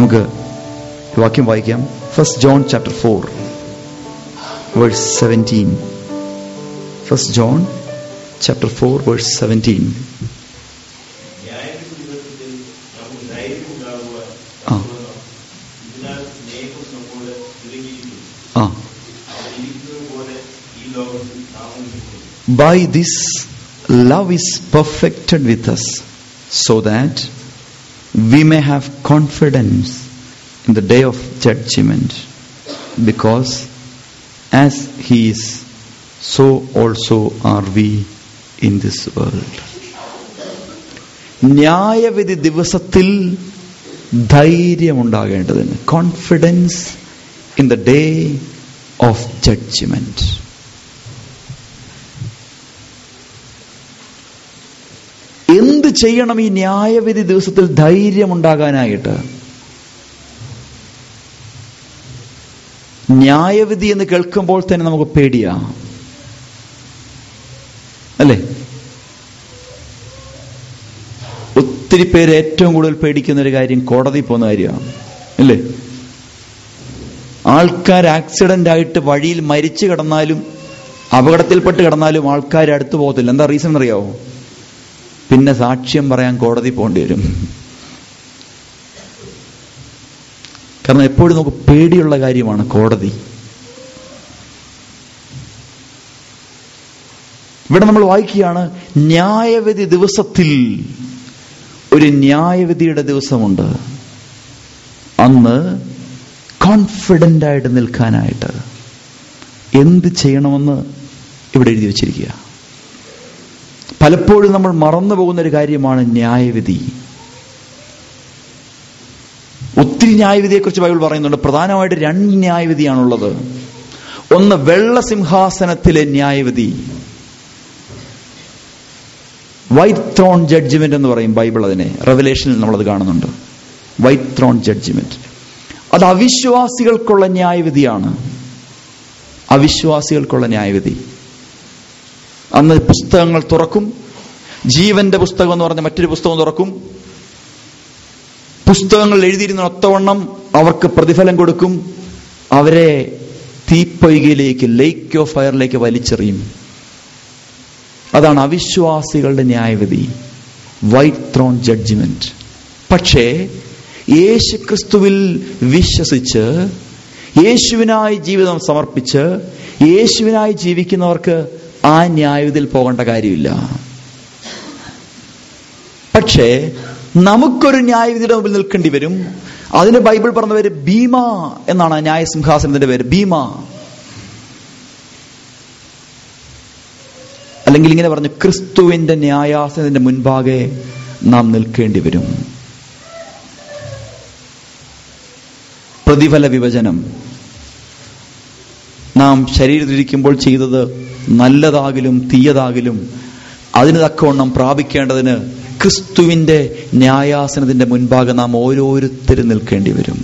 നമുക്ക് ഈ വാക്യം വായിക്കാം first John chapter four verse seventeen first John chapter four verse seventeen ന്യായവിധി ദിവസത്തിൽ നമുക്ക് ധൈര്യം ഉണ്ടാകുവാൻ ആ. ഇതിനാൽ സ്നേഹം നമ്മോട് ചുരുങ്ങിയിരിക്കുന്നു ആ അവൻ ഇരിക്കുന്നത് പോലെ ഈ ലോകത്തിൽ നാമും ഇരിക്കുന്നു By this, love is perfected with us, so that we may have confidence in the day of judgment. Because as He is, so also are we in this world. ന്യായവിധി ദിവസത്തിൽ ധൈര്യമുണ്ടാകേണ്ടതിന് confidence in the day of judgment എന്ത് ചെയ്യണം ഈ ന്യായവിധി ദിവസത്തിൽ ധൈര്യമുണ്ടാകാനായിട്ട് ന്യായവിധി എന്ന് കേൾക്കുമ്പോൾ തന്നെ നമുക്ക് പേടിയാ അല്ലേ ഒത്തിരി പേര് ഏറ്റവും കൂടുതൽ പേടിക്കുന്ന ഒരു കാര്യം കോടതി പോകുന്ന കാര്യമാണ് അല്ലേ ആൾക്കാർ ആക്സിഡന്റ് ആയിട്ട് വഴിയിൽ മരിച്ചു കിടന്നാലും അപകടത്തിൽപ്പെട്ട് കിടന്നാലും ആൾക്കാർ അടുത്ത് പോകത്തില്ല എന്താ റീസൺ അറിയാവോ പിന്നെ സാക്ഷ്യം പറയാൻ കോടതി പോകേണ്ടി വരും കാരണം എപ്പോഴും നമുക്ക് പേടിയുള്ള കാര്യമാണ് കോടതി ഇവിടെ നമ്മൾ വായിക്കുകയാണ് ന്യായവിധി ദിവസത്തിൽ ഒരു ന്യായവിധിയുടെ ദിവസമുണ്ട് അന്ന് കോൺഫിഡന്റ് ആയിട്ട് നിൽക്കാനായിട്ട് എന്ത് ചെയ്യണമെന്ന് ഇവിടെ എഴുതി വച്ചിരിക്കുക പലപ്പോഴും നമ്മൾ മറന്നു പോകുന്ന ഒരു കാര്യമാണ് ന്യായവിധി ഒത്തിരി ന്യായവിധിയെക്കുറിച്ച് ബൈബിൾ പറയുന്നുണ്ട് പ്രധാനമായിട്ട് രണ്ട് ന്യായവിധിയാണുള്ളത് ഒന്ന് വെള്ള സിംഹാസനത്തിലെ ന്യായവിധി വൈറ്റ് ത്രോൺ ജഡ്ജ്മെന്റ് എന്ന് പറയും ബൈബിൾ അതിനെ റെവലേഷനിൽ നമ്മളത് കാണുന്നുണ്ട് വൈറ്റ് ത്രോൺ ജഡ്ജ്മെന്റ് അത് അവിശ്വാസികൾക്കുള്ള ന്യായവിധിയാണ് അവിശ്വാസികൾക്കുള്ള ന്യായവിധി അന്ന് പുസ്തകങ്ങൾ തുറക്കും ജീവന്റെ പുസ്തകം എന്ന് പറഞ്ഞ മറ്റൊരു പുസ്തകം തുറക്കും പുസ്തകങ്ങൾ എഴുതിയിരുന്ന ഒത്തവണ്ണം അവർക്ക് പ്രതിഫലം കൊടുക്കും അവരെ തീപ്പൊയ്കയിലേക്ക് ലേക്ക് ഓഫ് ഫയറിലേക്ക് വലിച്ചെറിയും അതാണ് അവിശ്വാസികളുടെ ന്യായവിധി വൈറ്റ് ത്രോൺ ജഡ്ജ്മെന്റ് പക്ഷേ യേശു ക്രിസ്തുവിൽ വിശ്വസിച്ച് യേശുവിനായി ജീവിതം സമർപ്പിച്ച് യേശുവിനായി ജീവിക്കുന്നവർക്ക് ആ ന്യായവിധിയിൽ പോകേണ്ട കാര്യമില്ല പക്ഷേ നമുക്കൊരു ന്യായവിധിയുടെ മുമ്പിൽ നിൽക്കേണ്ടി വരും അതിന് ബൈബിൾ പറഞ്ഞ പേര് ഭീമ എന്നാണ് ആ ന്യായസിംഹാസനത്തിന്റെ പേര് ഭീമ അല്ലെങ്കിൽ ഇങ്ങനെ പറഞ്ഞു ക്രിസ്തുവിന്റെ ന്യായാസനത്തിന്റെ മുൻപാകെ നാം നിൽക്കേണ്ടി വരും പ്രതിഫല വിഭജനം നാം ശരീരത്തിലിരിക്കുമ്പോൾ ചെയ്തത് നല്ലതാകിലും തീയതാകിലും അതിന് തക്കവണ്ണം പ്രാപിക്കേണ്ടതിന് ക്രിസ്തുവിന്റെ ന്യായാസനത്തിന്റെ മുൻപാകെ നാം ഓരോരുത്തരും നിൽക്കേണ്ടി വരും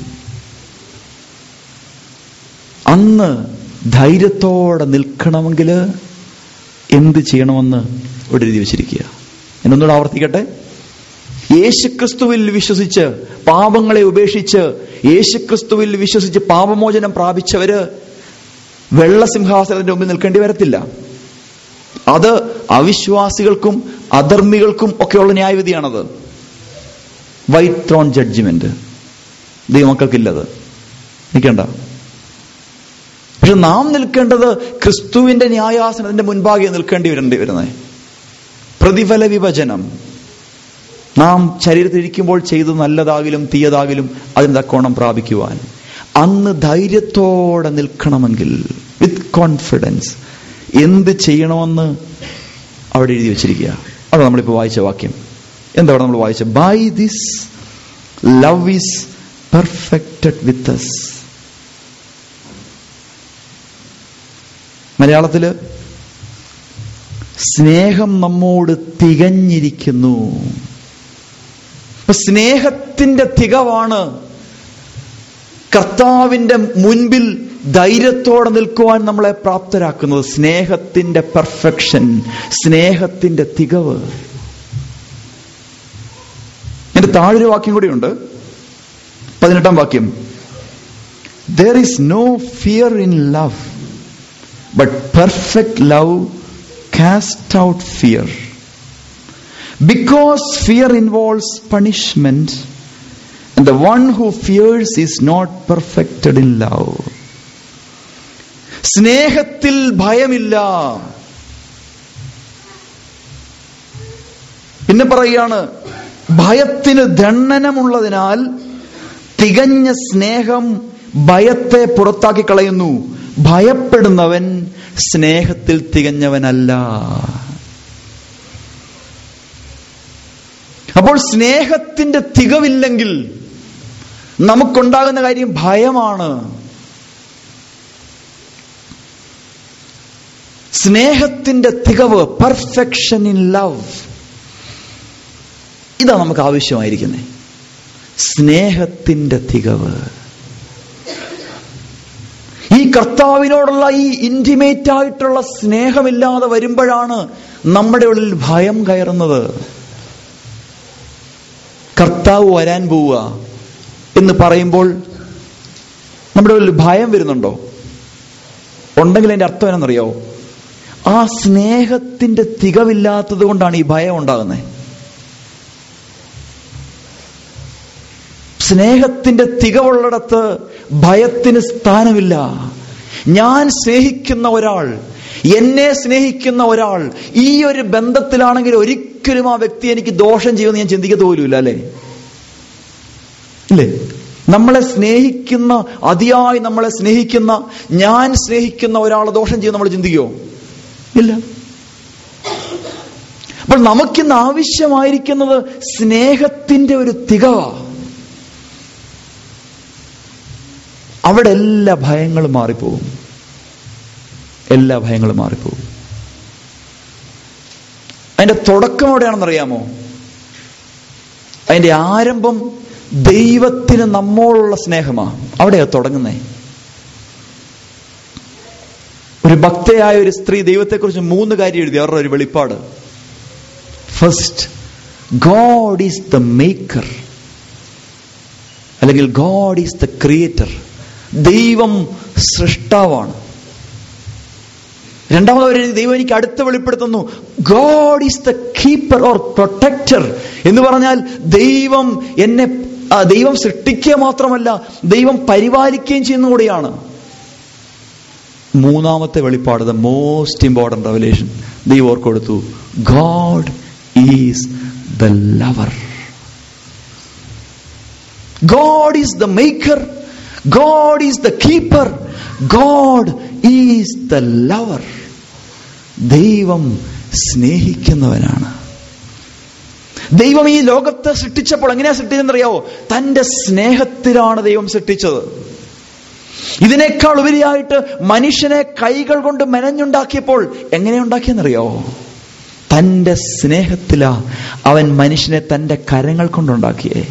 അന്ന് ധൈര്യത്തോടെ നിൽക്കണമെങ്കിൽ എന്ത് ചെയ്യണമെന്ന് ഇവിടെ എഴുതി വെച്ചിരിക്കുക എന്നൊന്നുകൂടെ ആവർത്തിക്കട്ടെ യേശുക്രിസ്തുവിൽ വിശ്വസിച്ച് പാപങ്ങളെ ഉപേക്ഷിച്ച് യേശുക്രിസ്തുവിൽ വിശ്വസിച്ച് പാപമോചനം പ്രാപിച്ചവര് വെള്ളസിംഹാസനത്തിന്റെ മുമ്പിൽ നിൽക്കേണ്ടി വരത്തില്ല അത് അവിശ്വാസികൾക്കും അധർമ്മികൾക്കും ഒക്കെയുള്ള ന്യായവിധിയാണത് വൈറ്റ് ത്രോൺ ജഡ്ജ്മെന്റ് ദൈവമക്കൾക്കില്ലത് നിൽക്കണ്ട പക്ഷെ നാം നിൽക്കേണ്ടത് ക്രിസ്തുവിന്റെ ന്യായാസനത്തിന്റെ മുൻപാകെ നിൽക്കേണ്ടി വരേണ്ടി വരുന്നത് പ്രതിഫല വിഭജനം നാം ശരീരത്തിലിരിക്കുമ്പോൾ ചെയ്ത് നല്ലതാകിലും തീയതാകിലും അതിന് തക്കോണം പ്രാപിക്കുവാൻ അന്ന് ധൈര്യത്തോടെ നിൽക്കണമെങ്കിൽ വിത്ത് കോൺഫിഡൻസ് എന്ത് ചെയ്യണമെന്ന് അവിടെ എഴുതി വെച്ചിരിക്കുക അതാണ് നമ്മളിപ്പോൾ വായിച്ച വാക്യം എന്താ അവിടെ നമ്മൾ വായിച്ച by this love is perfected with us മലയാളത്തില് സ്നേഹം നമ്മോട് തികഞ്ഞിരിക്കുന്നു അപ്പൊ സ്നേഹത്തിന്റെ തികവാണ് കർത്താവിന്റെ മുൻപിൽ ധൈര്യത്തോടെ നിൽക്കുവാൻ നമ്മളെ പ്രാപ്തരാക്കുന്നത് സ്നേഹത്തിന്റെ പെർഫെക്ഷൻ സ്നേഹത്തിന്റെ തികവ് എന്റെ താഴൊരു വാക്യം കൂടിയുണ്ട് പതിനെട്ടാം വാക്യം there is no fear in love but perfect love cast out fear because fear involves punishment And the one who fears is not perfected in love. സ്നേഹത്തിൽ ഭയമില്ല പിന്നെ പറയുകയാണ് ഭയത്തിന് ദണ്ഡനമുള്ളതിനാൽ തികഞ്ഞ സ്നേഹം ഭയത്തെ പുറത്താക്കി കളയുന്നു ഭയപ്പെടുന്നവൻ സ്നേഹത്തിൽ തികഞ്ഞവനല്ല അപ്പോൾ സ്നേഹത്തിന്റെ തികവില്ലെങ്കിൽ നമുക്കുണ്ടാകുന്ന കാര്യം ഭയമാണ് സ്നേഹത്തിന്റെ തികവ് പെർഫെക്ഷൻ ഇൻ ലവ് ഇതാ നമുക്ക് ആവശ്യമായിരിക്കുന്നത് സ്നേഹത്തിന്റെ തികവ് ഈ കർത്താവിനോടുള്ള ഈ ഇന്റിമേറ്റ് ആയിട്ടുള്ള സ്നേഹമില്ലാതെ വരുമ്പോഴാണ് നമ്മുടെ ഉള്ളിൽ ഭയം കയറുന്നത് കർത്താവ് വരാൻ പോവുക എന്ന് പറയുമ്പോൾ നമ്മുടെ ഉള്ളിൽ ഭയം വരുന്നുണ്ടോ ഉണ്ടെങ്കിൽ അതിന്റെ അർത്ഥം എന്നറിയോ ആ സ്നേഹത്തിന്റെ തികവില്ലാത്തത് കൊണ്ടാണ് ഈ ഭയം ഉണ്ടാകുന്നത് സ്നേഹത്തിന്റെ തികവുള്ളിടത്ത് ഭയത്തിന് സ്ഥാനമില്ല ഞാൻ സ്നേഹിക്കുന്ന ഒരാൾ എന്നെ സ്നേഹിക്കുന്ന ഒരാൾ ഈ ഒരു ബന്ധത്തിലാണെങ്കിൽ ഒരിക്കലും ആ വ്യക്തി എനിക്ക് ദോഷം ചെയ്യുമെന്ന് ഞാൻ ചിന്തിക്കത്ത് പോലുമില്ല അല്ലേ ഇല്ലേ നമ്മളെ സ്നേഹിക്കുന്ന അതിയായി നമ്മളെ സ്നേഹിക്കുന്ന ഞാൻ സ്നേഹിക്കുന്ന ഒരാളെ ദോഷം ചെയ്യും നമ്മൾ ചിന്തിക്കുമോ ഇല്ല അപ്പോൾ നമുക്കിന്ന് ആവശ്യമായിരിക്കുന്നത് സ്നേഹത്തിന്റെ ഒരു തികവ അവിടെ എല്ലാ ഭയങ്ങളും മാറിപ്പോകും എല്ലാ ഭയങ്ങളും മാറിപ്പോകും അതിന്റെ തുടക്കം എവിടെയാണെന്നറിയാമോ അതിന്റെ ആരംഭം ദൈവത്തിന് നമ്മോടുള്ള സ്നേഹമാ അവിടെയാ തുടങ്ങുന്നേ ഒരു ഭക്തയായ ഒരു സ്ത്രീ ദൈവത്തെക്കുറിച്ച് മൂന്ന് കാര്യം എഴുതി അവരുടെ ഒരു വെളിപ്പാട് first God is the maker അല്ലെങ്കിൽ ഗോഡ് ഈസ് ദ ക്രിയേറ്റർ ദൈവം സൃഷ്ടാവാണ് രണ്ടാമത് അവർ ദൈവം എനിക്ക് അടുത്ത് വെളിപ്പെടുത്തുന്നു God is the keeper or protector എന്ന് പറഞ്ഞാൽ ദൈവം എന്നെ ആ, ദൈവം സൃഷ്ടിക്കുക മാത്രമല്ല ദൈവം പരിപാലിക്കുകയും ചെയ്യുന്ന കൂടിയാണ് മൂന്നാമത്തെ വെളിപ്പാട് ദ മോസ്റ്റ് ഇമ്പോർട്ടന്റ് റെവലേഷൻ ദൈവം ഓർക്ക് കൊടുത്തു God is the lover God is the maker God is the keeper God is the lover ദൈവം സ്നേഹിക്കുന്നവനാണ് ദൈവം ഈ ലോകത്തെ സൃഷ്ടിച്ചപ്പോൾ എങ്ങനെയാ സൃഷ്ടിച്ചെന്നറിയാവോ തന്റെ സ്നേഹത്തിലാണ് ദൈവം സൃഷ്ടിച്ചത് ഇതിനേക്കാൾ ഉപരിയായിട്ട് മനുഷ്യനെ കൈകൾ കൊണ്ട് മെനഞ്ഞുണ്ടാക്കിയപ്പോൾ എങ്ങനെ ഉണ്ടാക്കിയെന്നറിയാവോ തന്റെ സ്നേഹത്തിലാ അവൻ മനുഷ്യനെ തന്റെ കരങ്ങൾ കൊണ്ടുണ്ടാക്കിയേ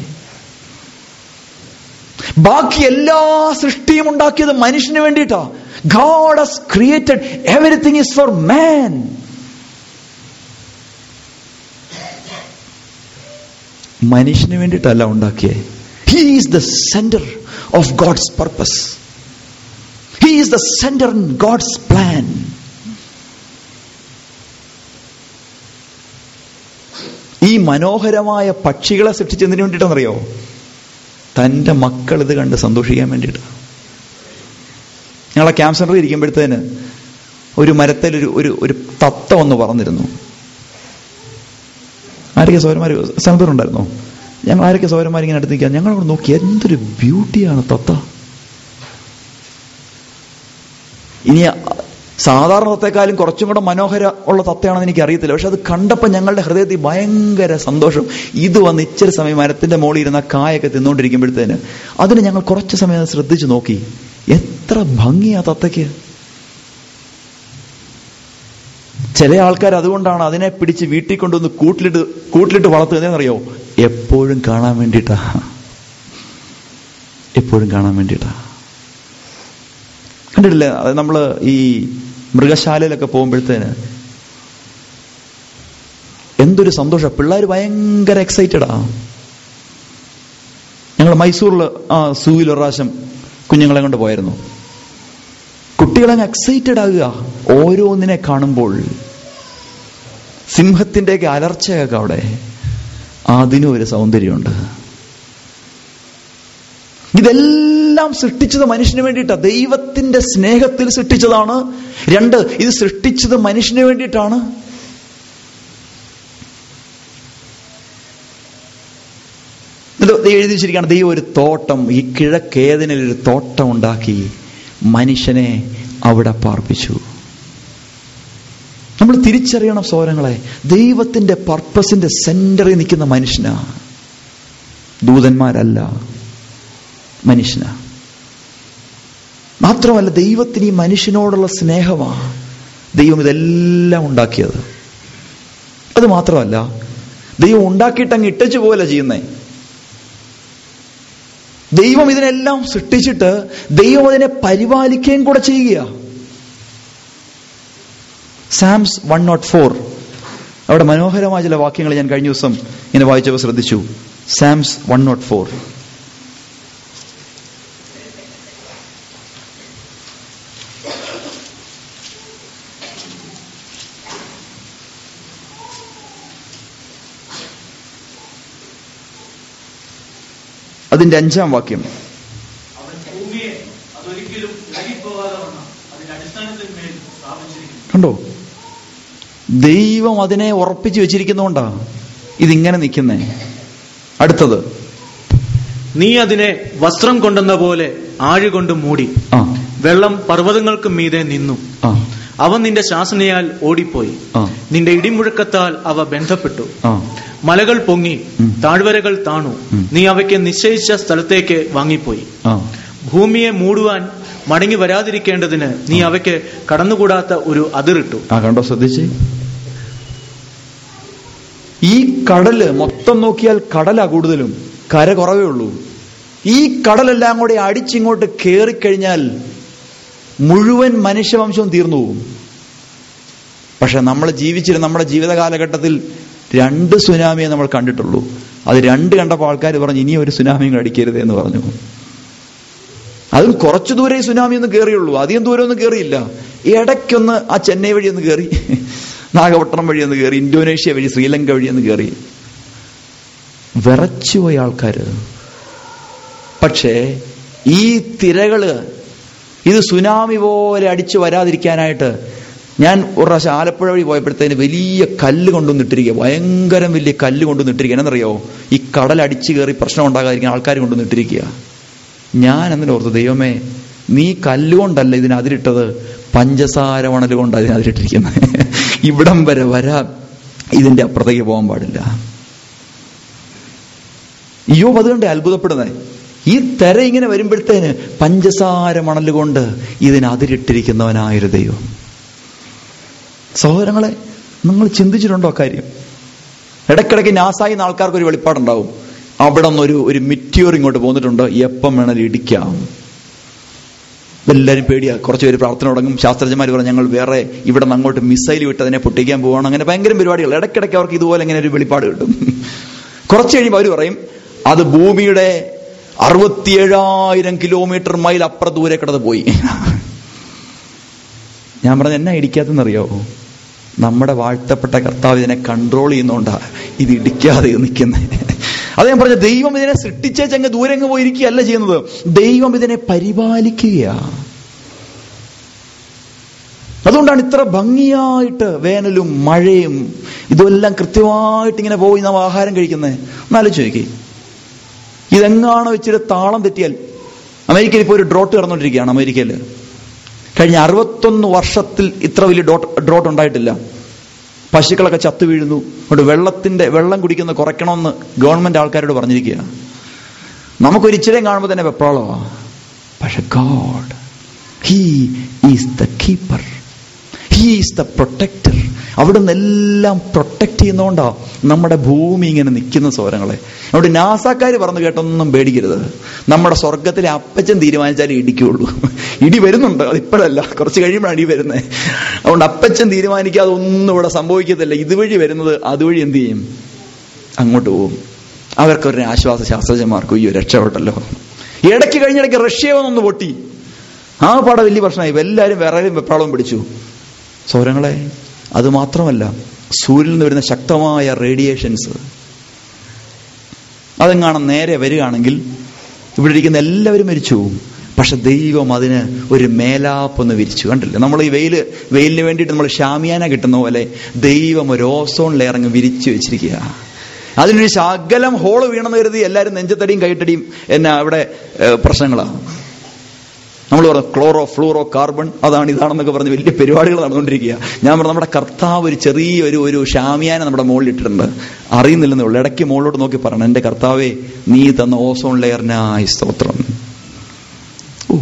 ബാക്കി എല്ലാ സൃഷ്ടിയും ഉണ്ടാക്കിയത് മനുഷ്യന് വേണ്ടിയിട്ടാ God has created everything is for man മനുഷ്യന് വേണ്ടിയിട്ടല്ല ഉണ്ടാക്കിയേ he is the centre of God's purpose he is the centre in God's plan ഈ മനോഹരമായ പക്ഷികളെ സൃഷ്ടിച്ചതിന് വേണ്ടിയിട്ടെന്നറിയോ തൻ്റെ മക്കൾ ഇത് കണ്ട് സന്തോഷിക്കാൻ വേണ്ടിയിട്ട് ഞങ്ങളെ ക്യാമ്പ് സെന്ററിൽ ഇരിക്കുമ്പോഴത്തേന് ഒരു മരത്തിൽ ഒരു ഒരു ഒരു തത്ത ഒന്ന് പറന്നിരുന്നു ആരൊക്കെ സൗരന്മാർ സ്ഥലത്തുണ്ടായിരുന്നോ ഞങ്ങൾ ആരൊക്കെ സൗരന്മാർ ഇങ്ങനെ അടുത്ത് നിൽക്കുക ഞങ്ങൾ അവിടെ നോക്കി എന്തൊരു ബ്യൂട്ടിയാണ് തത്ത ഇനി സാധാരണ തത്തേക്കാളും കുറച്ചും കൂടെ മനോഹര ഉള്ള തത്തയാണെന്ന് എനിക്ക് അറിയത്തില്ല പക്ഷെ അത് കണ്ടപ്പോൾ ഞങ്ങളുടെ ഹൃദയത്തിൽ ഭയങ്കര സന്തോഷം ഇത് വന്ന് ഇച്ചിരി സമയം മരത്തിന്റെ മുകളിൽ ഇരുന്ന കായൊക്കെ തിന്നുകൊണ്ടിരിക്കുമ്പോഴത്തേന് അതിന് ഞങ്ങൾ കുറച്ച് സമയം അത് ശ്രദ്ധിച്ചു നോക്കി എത്ര ഭംഗിയാ തത്തയ്ക്ക് ചില ആൾക്കാർ അതുകൊണ്ടാണ് അതിനെ പിടിച്ച് വീട്ടിൽ കൊണ്ടുവന്ന് കൂട്ടിലിട്ട് കൂട്ടിലിട്ട് വളർത്തുന്നതെന്നറിയോ എപ്പോഴും കാണാൻ വേണ്ടിയിട്ടാ എപ്പോഴും കാണാൻ വേണ്ടിയിട്ടാ കണ്ടിട്ടില്ലേ അത് നമ്മൾ ഈ മൃഗശാലയിലൊക്കെ പോകുമ്പോഴത്തേന് എന്തൊരു സന്തോഷം പിള്ളേർ ഭയങ്കര എക്സൈറ്റഡാ ഞങ്ങൾ മൈസൂറിൽ ആ സൂവിൽ ഒരു പ്രാവശ്യം കുഞ്ഞുങ്ങളെ കൊണ്ട് പോയിരുന്നു കുട്ടികളങ്ങ് എക്സൈറ്റഡ് ആകുക ഓരോന്നിനെ കാണുമ്പോൾ സിംഹത്തിൻ്റെയൊക്കെ അലർച്ചയൊക്കെ അവിടെ അതിനും ഒരു സൗന്ദര്യമുണ്ട് ഇതെല്ലാം സൃഷ്ടിച്ചത് മനുഷ്യന് വേണ്ടിയിട്ടാണ് ദൈവത്തിന്റെ സ്നേഹത്തിൽ സൃഷ്ടിച്ചതാണ് രണ്ട് ഇത് സൃഷ്ടിച്ചത് മനുഷ്യന് വേണ്ടിയിട്ടാണ് എന്നിട്ട് ദൈവം എഴുതി വെച്ചിരിക്കുകയാണ് ദൈവം ഒരു തോട്ടം ഈ കിഴക്കേതിനിൽ ഒരു തോട്ടം ഉണ്ടാക്കി മനുഷ്യനെ അവിടെ പാർപ്പിച്ചു നമ്മൾ തിരിച്ചറിയണം സോരങ്ങളെ ദൈവത്തിന്റെ പർപ്പസിന്റെ സെന്ററിൽ നിൽക്കുന്ന മനുഷ്യനാ ദൂതന്മാരല്ല മനുഷ്യനാ മാത്രമല്ല ദൈവത്തിന് ഈ മനുഷ്യനോടുള്ള സ്നേഹമാ ദൈവം ഇതെല്ലാം ഉണ്ടാക്കിയത് അത് മാത്രമല്ല ദൈവം ഉണ്ടാക്കിയിട്ട് അങ്ങ് ഇട്ടച്ചു പോലെ ചെയ്യുന്നേ ദൈവം ഇതിനെല്ലാം സൃഷ്ടിച്ചിട്ട് ദൈവം അതിനെ പരിപാലിക്കുകയും കൂടെ ചെയ്യുക സാംസ് വൺ നോട്ട് ഫോർ അവിടെ മനോഹരമായ ചില വാക്യങ്ങൾ ഞാൻ കഴിഞ്ഞ ദിവസം ഇങ്ങനെ വായിച്ചപ്പോൾ ശ്രദ്ധിച്ചു സാംസ് വൺ നോട്ട് ഫോർ അതിന്റെ അഞ്ചാം വാക്യം അവൻ ഭൂമിയെ അതൊരിക്കലും ഇളകിപ്പോകാതെ വണ്ണം അതിന്റെ അടിസ്ഥാനത്തിന്മേൽ സ്ഥാപിച്ചിരിക്കുന്നു കണ്ടോ ദൈവം അതിനെ ഉറപ്പിച്ചു വെച്ചിരിക്കുന്നതുകൊണ്ടാ ഇതിങ്ങനെ നിൽക്കുന്നേ അടുത്തത് നീ അതിനെ വസ്ത്രം കൊണ്ടെന്ന പോലെ ആഴുകൊണ്ട് മൂടി ആ വെള്ളം പർവ്വതങ്ങൾക്ക് മീതെ നിന്നു ആ അവൻ നിന്റെ ശാസനയാൽ ഓടിപ്പോയി ആ നിന്റെ ഇടിമുഴക്കത്താൽ അവ ബന്ധപ്പെട്ടു ആ മലകൾ പൊങ്ങി ഉം. താഴ്വരകൾ താണു ഉം. നീ അവയ്ക്ക് നിശ്ചയിച്ച സ്ഥലത്തേക്ക് വാങ്ങിപ്പോയി ആ ഭൂമിയെ മൂടുവാൻ മടങ്ങി വരാതിരിക്കേണ്ടതിന് നീ അവയ്ക്ക് കടന്നുകൂടാത്ത ഒരു അതിറിട്ടു ആ കണ്ടോ ശ്രദ്ധിച്ച് ഈ കടല് മൊത്തം നോക്കിയാൽ കടലാ കൂടുതലും കര കുറവേ ഉള്ളൂ ഈ കടലെല്ലാം കൂടെ അടിച്ചിങ്ങോട്ട് കയറിക്കഴിഞ്ഞാൽ മുഴുവൻ മനുഷ്യവംശവും തീർന്നു പോകും പക്ഷെ നമ്മൾ ജീവിച്ചിരുന്ന നമ്മുടെ ജീവിത കാലഘട്ടത്തിൽ രണ്ട് സുനാമിയെ നമ്മൾ കണ്ടിട്ടുള്ളൂ അത് രണ്ട് കണ്ടപ്പോൾ ആൾക്കാർ പറഞ്ഞു ഇനി ഒരു സുനാമിയും അടിക്കരുത് എന്ന് പറഞ്ഞു അതും കുറച്ചു ദൂരെ ഈ സുനാമി ഒന്ന് കയറിയുള്ളൂ അധികം ദൂരം ഒന്നും കയറിയില്ല ഇടയ്ക്കൊന്ന് ആ ചെന്നൈ വഴി ഒന്ന് കയറി നാഗപട്ടണം വഴി ഒന്ന് കയറി ഇന്തോനേഷ്യ വഴി ശ്രീലങ്ക വഴി ഒന്ന് കയറി വിറച്ചുപോയി ആൾക്കാര് പക്ഷേ ഈ തിരകള് ഇത് സുനാമി പോലെ അടിച്ചു വരാതിരിക്കാനായിട്ട് ഞാൻ ഒരു പ്രാവശ്യം ആലപ്പുഴ വഴി പോയപ്പോഴത്തേന് വലിയ കല്ല് കൊണ്ടുവന്നിട്ടിരിക്കുക ഭയങ്കരം വലിയ കല്ല് കൊണ്ടുവന്നിട്ടിരിക്കുക എന്നറിയോ ഈ കടൽ അടിച്ചു കയറി പ്രശ്നം ഉണ്ടാകാതിരിക്കാൻ ആൾക്കാർ കൊണ്ടുവന്നിട്ടിരിക്കുക ഞാൻ എന്നിട്ട് ഓർത്തു ദൈവമേ നീ കല്ലുകൊണ്ടല്ല ഇതിന് അതിരിട്ടത് പഞ്ചസാര മണൽ കൊണ്ട് അതിന് അതിരിട്ടിരിക്കുന്നത് ഇവിടം വരെ വരാൻ ഇതിന്റെ അപ്പുറത്തേക്ക് പോകാൻ പാടില്ല അയ്യോ അതുകൊണ്ട് അത്ഭുതപ്പെടുന്നത് ഈ തെര ഇങ്ങനെ വരുമ്പോഴത്തേന് പഞ്ചസാര മണൽ കൊണ്ട് ഇതിന് അതിരിട്ടിരിക്കുന്നവനായൊരു ദൈവം സഹോദരങ്ങളെ നിങ്ങൾ ചിന്തിച്ചിട്ടുണ്ടോ കാര്യം ഇടയ്ക്കിടയ്ക്ക് നാസായി ആൾക്കാർക്ക് ഒരു വെളിപ്പാടുണ്ടാവും അവിടെ നിന്നൊരു ഒരു മിറ്റിയോർ ഇങ്ങോട്ട് പോന്നിട്ടുണ്ട് എപ്പം വേണേലും ഇടിക്കാം എല്ലാവരും പേടിയാ കുറച്ച് പേര് പ്രാർത്ഥന തുടങ്ങും ശാസ്ത്രജ്ഞന്മാർ പറഞ്ഞു ഞങ്ങൾ വേറെ ഇവിടെ നിന്ന് അങ്ങോട്ട് മിസൈൽ വിട്ട് അതിനെ പൊട്ടിക്കാൻ പോവാണ് അങ്ങനെ ഭയങ്കര പരിപാടികൾ ഇടയ്ക്കിടയ്ക്ക് അവർക്ക് ഇതുപോലെ ഇങ്ങനെ ഒരു വെളിപ്പാട് കിട്ടും കുറച്ച് കഴിയുമ്പോൾ അവർ പറയും അത് ഭൂമിയുടെ അറുപത്തിയേഴായിരം കിലോമീറ്റർ മൈൽ അപ്പുറ ദൂരെ കിടന്ന് പോയി ഞാൻ പറഞ്ഞ എന്നാ ഇടിക്കാത്തെന്നറിയോ നമ്മുടെ വാഴ്ത്തപ്പെട്ട കർത്താവ് ഇതിനെ കൺട്രോൾ ചെയ്യുന്നോണ്ടാ ഇത് ഇടിക്കാതെ നിൽക്കുന്നത് അത് ഞാൻ പറഞ്ഞ ദൈവം ഇതിനെ സൃഷ്ടിച്ചേച്ചങ്ങ് ദൂരെ അങ്ങ് പോയിരിക്കുകയല്ല ചെയ്യുന്നത് ദൈവം ഇതിനെ പരിപാലിക്കുകയാ അതുകൊണ്ടാണ് ഇത്ര ഭംഗിയായിട്ട് വേനലും മഴയും ഇതെല്ലാം കൃത്യമായിട്ട് ഇങ്ങനെ പോയി നാം ആഹാരം കഴിക്കുന്നത് എന്നാലോചിച്ച് നോക്കി ഇതെങ്ങാണോ ഇച്ചിരി താളം തെറ്റിയാൽ അമേരിക്കയിൽ ഇപ്പോൾ ഒരു ഡ്രോട്ട് കടന്നുകൊണ്ടിരിക്കുകയാണ് അമേരിക്കയിൽ കഴിഞ്ഞ അറുപത്തൊന്ന് വർഷത്തിൽ ഇത്ര വലിയ ഡോട്ട് ഡ്രോട്ട് ഉണ്ടായിട്ടില്ല പശുക്കളൊക്കെ ചത്തു വീഴുന്നു അതുകൊണ്ട് വെള്ളത്തിന്റെ വെള്ളം കുടിക്കുന്നത് കുറയ്ക്കണമെന്ന് ഗവൺമെന്റ് ആൾക്കാരോട് പറഞ്ഞിരിക്കുക നമുക്കൊരു ഇച്ചിരിയും കാണുമ്പോൾ തന്നെ വെപ്രാളമാ പക്ഷെ God he is the keeper he is the protector അവിടുന്ന് എല്ലാം പ്രൊട്ടക്ട് ചെയ്യുന്നതുകൊണ്ടാ നമ്മുടെ ഭൂമി ഇങ്ങനെ നിൽക്കുന്ന സ്വരങ്ങളെ അവിടെ നാസാക്കാർ പറഞ്ഞു കേട്ടൊന്നും പേടിക്കരുത് നമ്മുടെ സ്വർഗത്തിലെ അപ്പച്ചൻ തീരുമാനിച്ചാലേ ഇടിക്കുള്ളൂ ഇടി വരുന്നുണ്ട് അത് ഇപ്പോഴല്ല കുറച്ച് കഴിയുമ്പോഴാണ് ഇടി വരുന്നത് അതുകൊണ്ട് അപ്പച്ചൻ തീരുമാനിക്കാതെ ഒന്നും ഇവിടെ സംഭവിക്കത്തില്ല ഇതുവഴി വരുന്നത് അതുവഴി എന്ത് ചെയ്യും അങ്ങോട്ട് പോകും അവർക്കൊരു ആശ്വാസ ശാസ്ത്രജ്ഞന്മാർക്കും അയ്യോ രക്ഷപ്പെട്ടല്ലോ ഇടയ്ക്ക് കഴിഞ്ഞിടയ്ക്ക് റഷ്യ വന്നൊന്ന് പൊട്ടി ആ പാടെ വലിയ പ്രശ്നമായി എല്ലാവരും വിറലും വെപ്രാളവും പിടിച്ചു സൗരങ്ങളെ അത് മാത്രമല്ല സൂര്യനിൽ നിന്ന് വരുന്ന ശക്തമായ റേഡിയേഷൻസ് അതെങ്ങാണം നേരെ വരികയാണെങ്കിൽ ഇവിടെ ഇരിക്കുന്ന എല്ലാവരും മരിച്ചു പോകും പക്ഷെ ദൈവം അതിന് ഒരു മേലാപ്പൊന്ന് വിരിച്ചു കണ്ടില്ലേ നമ്മൾ ഈ വെയില് വെയിലിന് വേണ്ടിയിട്ട് നമ്മൾ ഷാമിയാന കിട്ടുന്ന പോലെ ദൈവം ഒരു ഓസോൺ ലെയർ അങ്ങ് വിരിച്ചു വെച്ചിരിക്കുക അതിനൊരു ശകലം ഹോള് വീണെന്ന് കരുതി എല്ലാവരും നെഞ്ചത്തടിയും കൈട്ടടിയും എന്നാ അവിടെ ഏഹ്, പ്രശ്നങ്ങളാണ് നമ്മൾ പറഞ്ഞു ക്ലോറോ ഫ്ലൂറോ കാർബൺ അതാണ് ഇതാണെന്നൊക്കെ പറഞ്ഞ് വലിയ പരിപാടികൾ നടന്നുകൊണ്ടിരിക്കുക ഞാൻ പറഞ്ഞു നമ്മുടെ കർത്താവ് ഒരു ചെറിയ ഒരു ഒരു ഷാമിയാന നമ്മുടെ മുകളിൽ ഇട്ടിട്ടുണ്ട് അറിയുന്നില്ലെന്നേ ഉള്ളൂ ഇടയ്ക്ക് മുകളിലോട്ട് നോക്കി പറയണം എൻ്റെ കർത്താവേ നീ തന്ന ഓസോൺ ലെയറിനായി സ്തോത്രം ഓ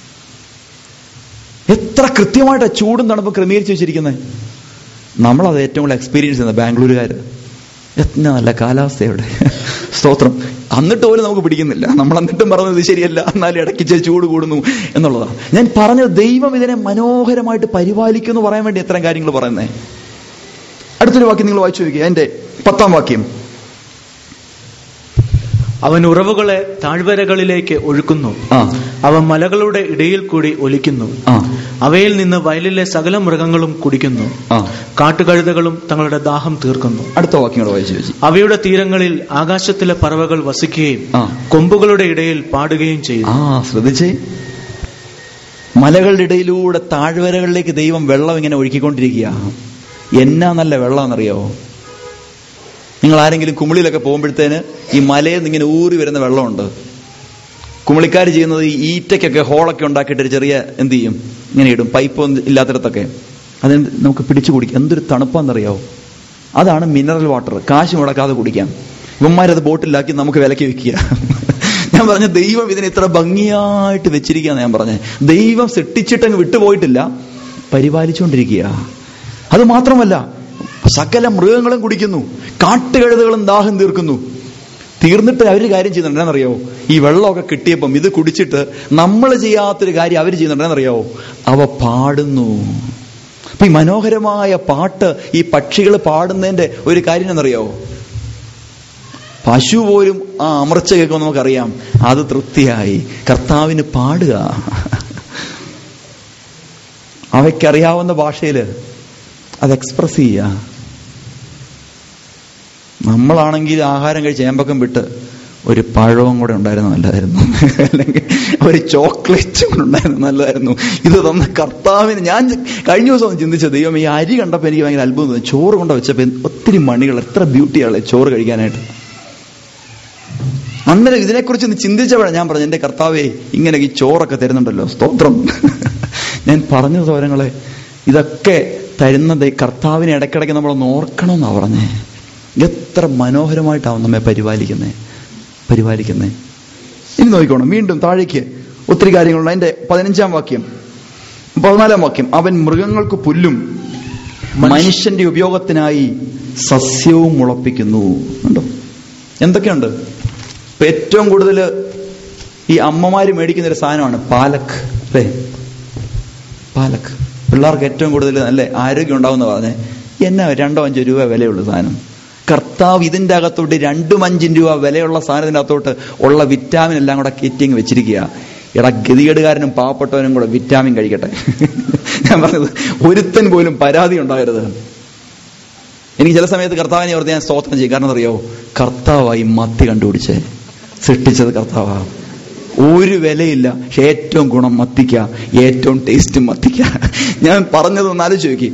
എത്ര കൃത്യമായിട്ടാ ചൂടും തണുപ്പും ക്രമീകരിച്ച് വെച്ചിരിക്കുന്നത് നമ്മളത് ഏറ്റവും കൂടുതൽ എക്സ്പീരിയൻസ് ചെയ്യുന്നത് ബാംഗ്ലൂരുകാർ എത്ര നല്ല കാലാവസ്ഥയുടെ സ്തോത്രം എന്നിട്ട് പോലും നമുക്ക് പിടിക്കുന്നില്ല നമ്മൾ എന്നിട്ടും പറഞ്ഞത് ഇത് ശരിയല്ല എന്നാലും ഇടയ്ക്ക് ഇച്ചിരി ചൂട് കൂടുന്നു എന്നുള്ളതാണ് ഞാൻ പറഞ്ഞത് ദൈവം ഇതിനെ മനോഹരമായിട്ട് പരിപാലിക്കും എന്ന് പറയാൻ വേണ്ടി എത്രയും കാര്യങ്ങൾ പറയുന്നേ അടുത്തൊരു വാക്യം നിങ്ങൾ വായിച്ചു നോക്കിയ എന്റെ പത്താം വാക്യം അവൻ ഉറവുകളെ താഴ്വരകളിലേക്ക് ഒഴുക്കുന്നു ആ അവൻ മലകളുടെ ഇടയിൽ കൂടി ഒലിക്കുന്നു ആ അവയിൽ നിന്ന് വയലിലെ സകല മൃഗങ്ങളും കുടിക്കുന്നു ആ കാട്ടുകഴുതകളും തങ്ങളുടെ ദാഹം തീർക്കുന്നു അടുത്ത വാക്യങ്ങൾ വായിച്ചു വെച്ചു അവയുടെ തീരങ്ങളിൽ ആകാശത്തിലെ പറവകൾ വസിക്കുകയും ആ. കൊമ്പുകളുടെ ഇടയിൽ പാടുകയും ചെയ്യുന്നു ആ ശ്രദ്ധിച്ചേ മലകളുടെ ഇടയിലൂടെ താഴ്വരകളിലേക്ക് ദൈവം വെള്ളം ഇങ്ങനെ ഒഴുക്കിക്കൊണ്ടിരിക്കുക എന്നാ നല്ല വെള്ളം എന്നറിയാവോ നിങ്ങൾ ആരെങ്കിലും കുമിളിയിലൊക്കെ പോകുമ്പോഴത്തേന് ഈ മലയിൽ നിന്ന് ഇങ്ങനെ ഊറി വരുന്ന വെള്ളമുണ്ട് കുമിളിക്കാർ ചെയ്യുന്നത് ഈ ഈറ്റയ്ക്കൊക്കെ ഹോളൊക്കെ ഉണ്ടാക്കിയിട്ട് ഒരു ചെറിയ എന്ത് ചെയ്യും ഇങ്ങനെ ഇടും പൈപ്പ് ഒന്നും ഇല്ലാത്തിടത്തൊക്കെ അതിന് നമുക്ക് പിടിച്ചു കുടിക്കാം എന്തൊരു തണുപ്പാന്നറിയാവോ അതാണ് മിനറൽ വാട്ടർ കാശ് മുടക്കാതെ കുടിക്കാം ഇവന്മാരത് ബോട്ടിലാക്കി നമുക്ക് വിലക്ക് വെക്കുക ഞാൻ പറഞ്ഞ ദൈവം ഇതിനെ ഇത്ര ഭംഗിയായിട്ട് വെച്ചിരിക്കുകയാണ് ഞാൻ പറഞ്ഞത് ദൈവം സൃഷ്ടിച്ചിട്ടങ്ങ് വിട്ടുപോയിട്ടില്ല പരിപാലിച്ചുകൊണ്ടിരിക്കുക അത് മാത്രമല്ല സകല മൃഗങ്ങളും കുടിക്കുന്നു കാട്ടുകഴുതകളും ദാഹം തീർക്കുന്നു തീർന്നിട്ട് അവർ കാര്യം ചെയ്യുന്നുണ്ട് എന്നറിയാവോ ഈ വെള്ളമൊക്കെ കിട്ടിയപ്പം ഇത് കുടിച്ചിട്ട് നമ്മൾ ചെയ്യാത്തൊരു കാര്യം അവർ ചെയ്യുന്നുണ്ട് എന്നറിയാവോ അവ പാടുന്നു അപ്പൊ ഈ മനോഹരമായ പാട്ട് ഈ പക്ഷികൾ പാടുന്നതിന്റെ ഒരു കാര്യം എന്നറിയാവോ പശു പോലും ആ അമർച്ച കേൾക്കുമ്പോൾ നമുക്കറിയാം അത് തൃപ്തിയായി കർത്താവിന് പാടുക അവയ്ക്കറിയാവുന്ന ഭാഷയിൽ അത് എക്സ്പ്രസ് ചെയ്യുക നമ്മളാണെങ്കിൽ ആഹാരം കഴിച്ച് ഏമ്പക്കം വിട്ട് ഒരു പഴവും കൂടെ ഉണ്ടായിരുന്നു നല്ലതായിരുന്നു അല്ലെങ്കിൽ ഒരു ചോക്ലേറ്റും കൂടെ ഉണ്ടായിരുന്നു നല്ലതായിരുന്നു ഇത് തന്ന കർത്താവിന് ഞാൻ കഴിഞ്ഞ ദിവസം ഒന്ന് ചിന്തിച്ചത് ദൈവം ഈ അരി കണ്ടപ്പോൾ എനിക്ക് ഭയങ്കര അത്ഭുതം തോന്നി ചോറ് കൊണ്ട് വെച്ചപ്പോൾ ഒത്തിരി മണികൾ എത്ര ബ്യൂട്ടിയാണ് ചോറ് കഴിക്കാനായിട്ട് അന്നേരം ഇതിനെക്കുറിച്ച് ഒന്ന് ചിന്തിച്ചപ്പോഴാണ് ഞാൻ പറഞ്ഞു എൻ്റെ കർത്താവേ ഇങ്ങനെ ഈ ചോറൊക്കെ തരുന്നുണ്ടല്ലോ സ്തോത്രം ഞാൻ പറഞ്ഞ സൗരങ്ങളെ ഇതൊക്കെ തരുന്നത് കർത്താവിനെ ഇടയ്ക്കിടയ്ക്ക് നമ്മളൊന്ന് ഓർക്കണമെന്നാണ് പറഞ്ഞേ എത്ര മനോഹരമായിട്ടാവും നമ്മെ പരിപാലിക്കുന്നത് പരിപാലിക്കുന്നത് ഇനി നോക്കിക്കോണം വീണ്ടും താഴേക്ക് ഒത്തിരി കാര്യങ്ങളുണ്ട് അതിന്റെ പതിനഞ്ചാം വാക്യം പതിനാലാം വാക്യം അവൻ മൃഗങ്ങൾക്ക് പുല്ലും മനുഷ്യന്റെ ഉപയോഗത്തിനായി സസ്യവും മുളപ്പിക്കുന്നു ഉണ്ടോ എന്തൊക്കെയുണ്ട് ഇപ്പൊ ഏറ്റവും കൂടുതൽ ഈ അമ്മമാര് മേടിക്കുന്ന ഒരു സാധനമാണ് പാലക്ക് അല്ലേ പാലക്ക് പിള്ളേർക്ക് ഏറ്റവും കൂടുതൽ നല്ല ആരോഗ്യം ഉണ്ടാവുന്ന പറഞ്ഞേ എന്നാ രണ്ടോ അഞ്ചോ രൂപ വിലയുള്ള സാധനം കർത്താവ് ഇതിന്റെ അകത്തോട്ട് രണ്ടും അഞ്ചും രൂപ വിലയുള്ള സാധനത്തിന്റെ അകത്തോട്ട് ഉള്ള വിറ്റാമിൻ എല്ലാം കൂടെ കയറ്റിങ് വെച്ചിരിക്കുക എടാ ഗതികേടുകാരനും പാവപ്പെട്ടവനും കൂടെ വിറ്റാമിൻ കഴിക്കട്ടെ ഞാൻ പറഞ്ഞത് ഒരുത്തൻ പോലും പരാതി ഉണ്ടാകരുത് എനിക്ക് ചില സമയത്ത് കർത്താവിനെ ഓർത്ത് ഞാൻ സ്തോത്രം ചെയ്യും കാരണം അറിയോ കർത്താവായി മത്തി കണ്ടുപിടിച്ചേ സൃഷ്ടിച്ചത് കർത്താവാ ഒരു വിലയില്ല പക്ഷെ ഏറ്റവും ഗുണം മത്തിക്ക ഏറ്റവും ടേസ്റ്റ് മത്തിക്ക ഞാൻ പറഞ്ഞത് ഒന്നാലും ചോദിക്കി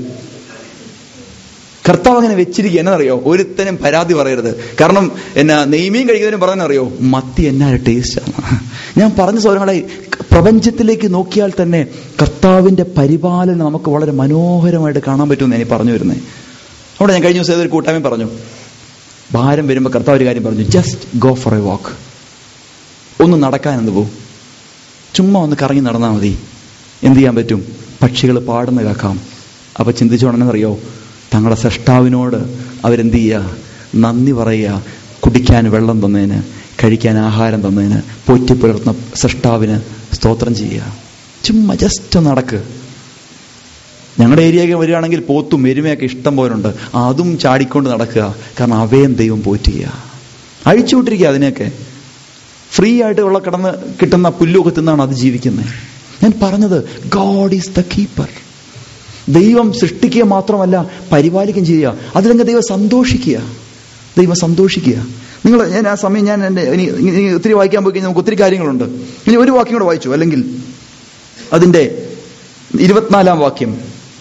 കർത്താവ് അങ്ങനെ വെച്ചിരിക്കുക എന്നറിയോ ഒരുത്തനും പരാതി പറയരുത് കാരണം എന്നാ നെയ്മീൻ കഴിക്കുന്നതിനും പറഞ്ഞറിയോ മത്തി എന്നാ ടേസ്റ്റാണ് ഞാൻ പറഞ്ഞ സൗരങ്ങളെ പ്രപഞ്ചത്തിലേക്ക് നോക്കിയാൽ തന്നെ കർത്താവിന്റെ പരിപാലനം നമുക്ക് വളരെ മനോഹരമായിട്ട് കാണാൻ പറ്റുമെന്ന് ഞാൻ പറഞ്ഞു വരുന്നത് അവിടെ ഞാൻ കഴിഞ്ഞ ദിവസം ഏതൊരു കൂട്ടായ്മ പറഞ്ഞു ഭാരം വരുമ്പോൾ കർത്താവ് ഒരു കാര്യം പറഞ്ഞു just go for a walk ഒന്ന് നടക്കാനെന്ന് പോകും ചുമ്മാ ഒന്ന് കറങ്ങി നടന്നാൽ മതി എന്ത് ചെയ്യാൻ പറ്റും പക്ഷികൾ പാടുന്ന കേൾക്കാം അപ്പൊ ചിന്തിച്ചോണെന്നറിയോ തങ്ങളുടെ സൃഷ്ടാവിനോട് അവരെന്ത് ചെയ്യുക നന്ദി പറയുക കുടിക്കാൻ വെള്ളം തന്നതിന് കഴിക്കാൻ ആഹാരം തന്നതിന് പോറ്റി പുലർത്തുന്ന സൃഷ്ടാവിന് സ്തോത്രം ചെയ്യുക ചുമ്മാ ജസ്റ്റ് നടക്ക് ഞങ്ങളുടെ ഏരിയയൊക്കെ വരികയാണെങ്കിൽ പോത്തും എരുമയൊക്കെ ഇഷ്ടം പോലുണ്ട് അതും ചാടിക്കൊണ്ട് നടക്കുക കാരണം അവയും ദൈവം പോറ്റുക അഴിച്ചുവിട്ടിരിക്കുക അതിനെയൊക്കെ ഫ്രീ ആയിട്ട് ഉള്ള കിടന്ന് കിട്ടുന്ന പുല്ലൊക്കെ തിന്നാണ് അത് ജീവിക്കുന്നത് ഞാൻ പറഞ്ഞത് ഗോഡ് ഈസ് ദ കീപ്പർ ദൈവം സൃഷ്ടിക്കുക മാത്രമല്ല പരിപാലിക്കുകയും ചെയ്യുക അതിലങ്ങ് ദൈവം സന്തോഷിക്കുക ദൈവം സന്തോഷിക്കുക നിങ്ങൾ ഞാൻ ആ സമയം ഞാൻ എൻ്റെ ഇനി ഇനി ഒത്തിരി വായിക്കാൻ പോയി കഴിഞ്ഞാൽ നമുക്ക് ഒത്തിരി കാര്യങ്ങളുണ്ട് ഇനി ഒരു വാക്യം കൂടെ വായിച്ചു അല്ലെങ്കിൽ അതിന്റെ ഇരുപത്തിനാലാം വാക്യം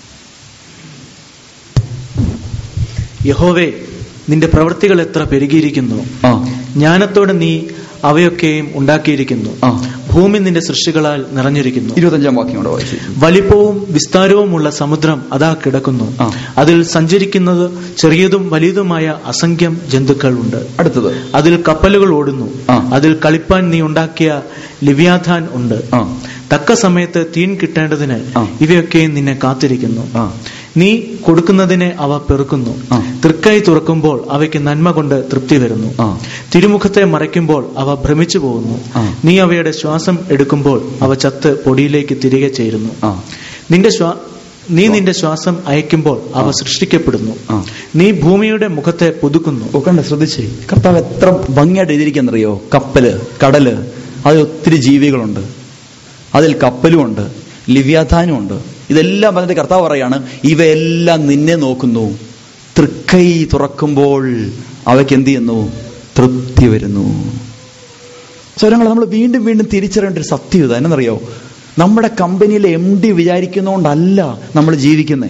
യഹോവേ നിന്റെ പ്രവൃത്തികൾ എത്ര പെരുകിയിരിക്കുന്നു ആ ജ്ഞാനത്തോടെ നീ അവയൊക്കെയും ഉണ്ടാക്കിയിരിക്കുന്നു ആ ഭൂമി നിന്റെ സൃഷ്ടികളാൽ നിറഞ്ഞിരിക്കുന്നു ഇരുപത്തഞ്ചാം വാക്യം കൂടെ വായിച്ചു വലിപ്പവും വിസ്താരവുമുള്ള സമുദ്രം അതാ കിടക്കുന്നു ആ. അതിൽ സഞ്ചരിക്കുന്നത് ചെറിയതും വലിയതുമായ അസംഖ്യം ജന്തുക്കൾ ഉണ്ട് അടുത്തത് അതിൽ കപ്പലുകൾ ഓടുന്നു ആ. അതിൽ കളിപ്പാൻ നീ ഉണ്ടാക്കിയ ലിവ്യാഥാൻ ഉണ്ട് ആ തക്ക സമയത്ത് തീൻ കിട്ടേണ്ടതിന് ആ. ഇവയൊക്കെ നിന്നെ കാത്തിരിക്കുന്നു ആ നീ കൊടുക്കുന്നതിനെ അവ പെറുക്കുന്നു ആ. തൃക്കൈ തുറക്കുമ്പോൾ അവയ്ക്ക് നന്മ കൊണ്ട് തൃപ്തി വരുന്നു ആ. തിരുമുഖത്തെ മറയ്ക്കുമ്പോൾ അവ ഭ്രമിച്ചു പോകുന്നു ആ. നീ അവയുടെ ശ്വാസം എടുക്കുമ്പോൾ അവ ചത്ത് പൊടിയിലേക്ക് തിരികെ ചേരുന്നു ആ നിന്റെ ശ്വാ നീ നിന്റെ ശ്വാസം അയക്കുമ്പോൾ അവ സൃഷ്ടിക്കപ്പെടുന്നു ആ. നീ ഭൂമിയുടെ മുഖത്തെ പുതുക്കുന്നു ഓ കണ്ട ശ്രദ്ധിച്ചേ കർത്താവ് എത്ര ഭംഗിയായിട്ട് എഴുതിയിരിക്കുന്നറിയോ കപ്പല് കടല് അതിൽ ഒത്തിരി ജീവികളുണ്ട് അതിൽ കപ്പലുമുണ്ട് ലിവ്യാധാനും ഉണ്ട് ഇതെല്ലാം പറഞ്ഞിട്ട് കർത്താവ് പറയാണ് ഇവയെല്ലാം നിന്നെ നോക്കുന്നു തൃക്കൈ തുറക്കുമ്പോൾ അവയ്ക്ക് എന്ത് ചെയ്യുന്നു തൃപ്തി വരുന്നു സ്വരങ്ങൾ നമ്മൾ വീണ്ടും വീണ്ടും തിരിച്ചറിയേണ്ട ഒരു സത്യം ഇത് എന്നറിയോ നമ്മുടെ കമ്പനിയിലെ എം ഡി വിചാരിക്കുന്നതുകൊണ്ടല്ല നമ്മൾ ജീവിക്കുന്നത്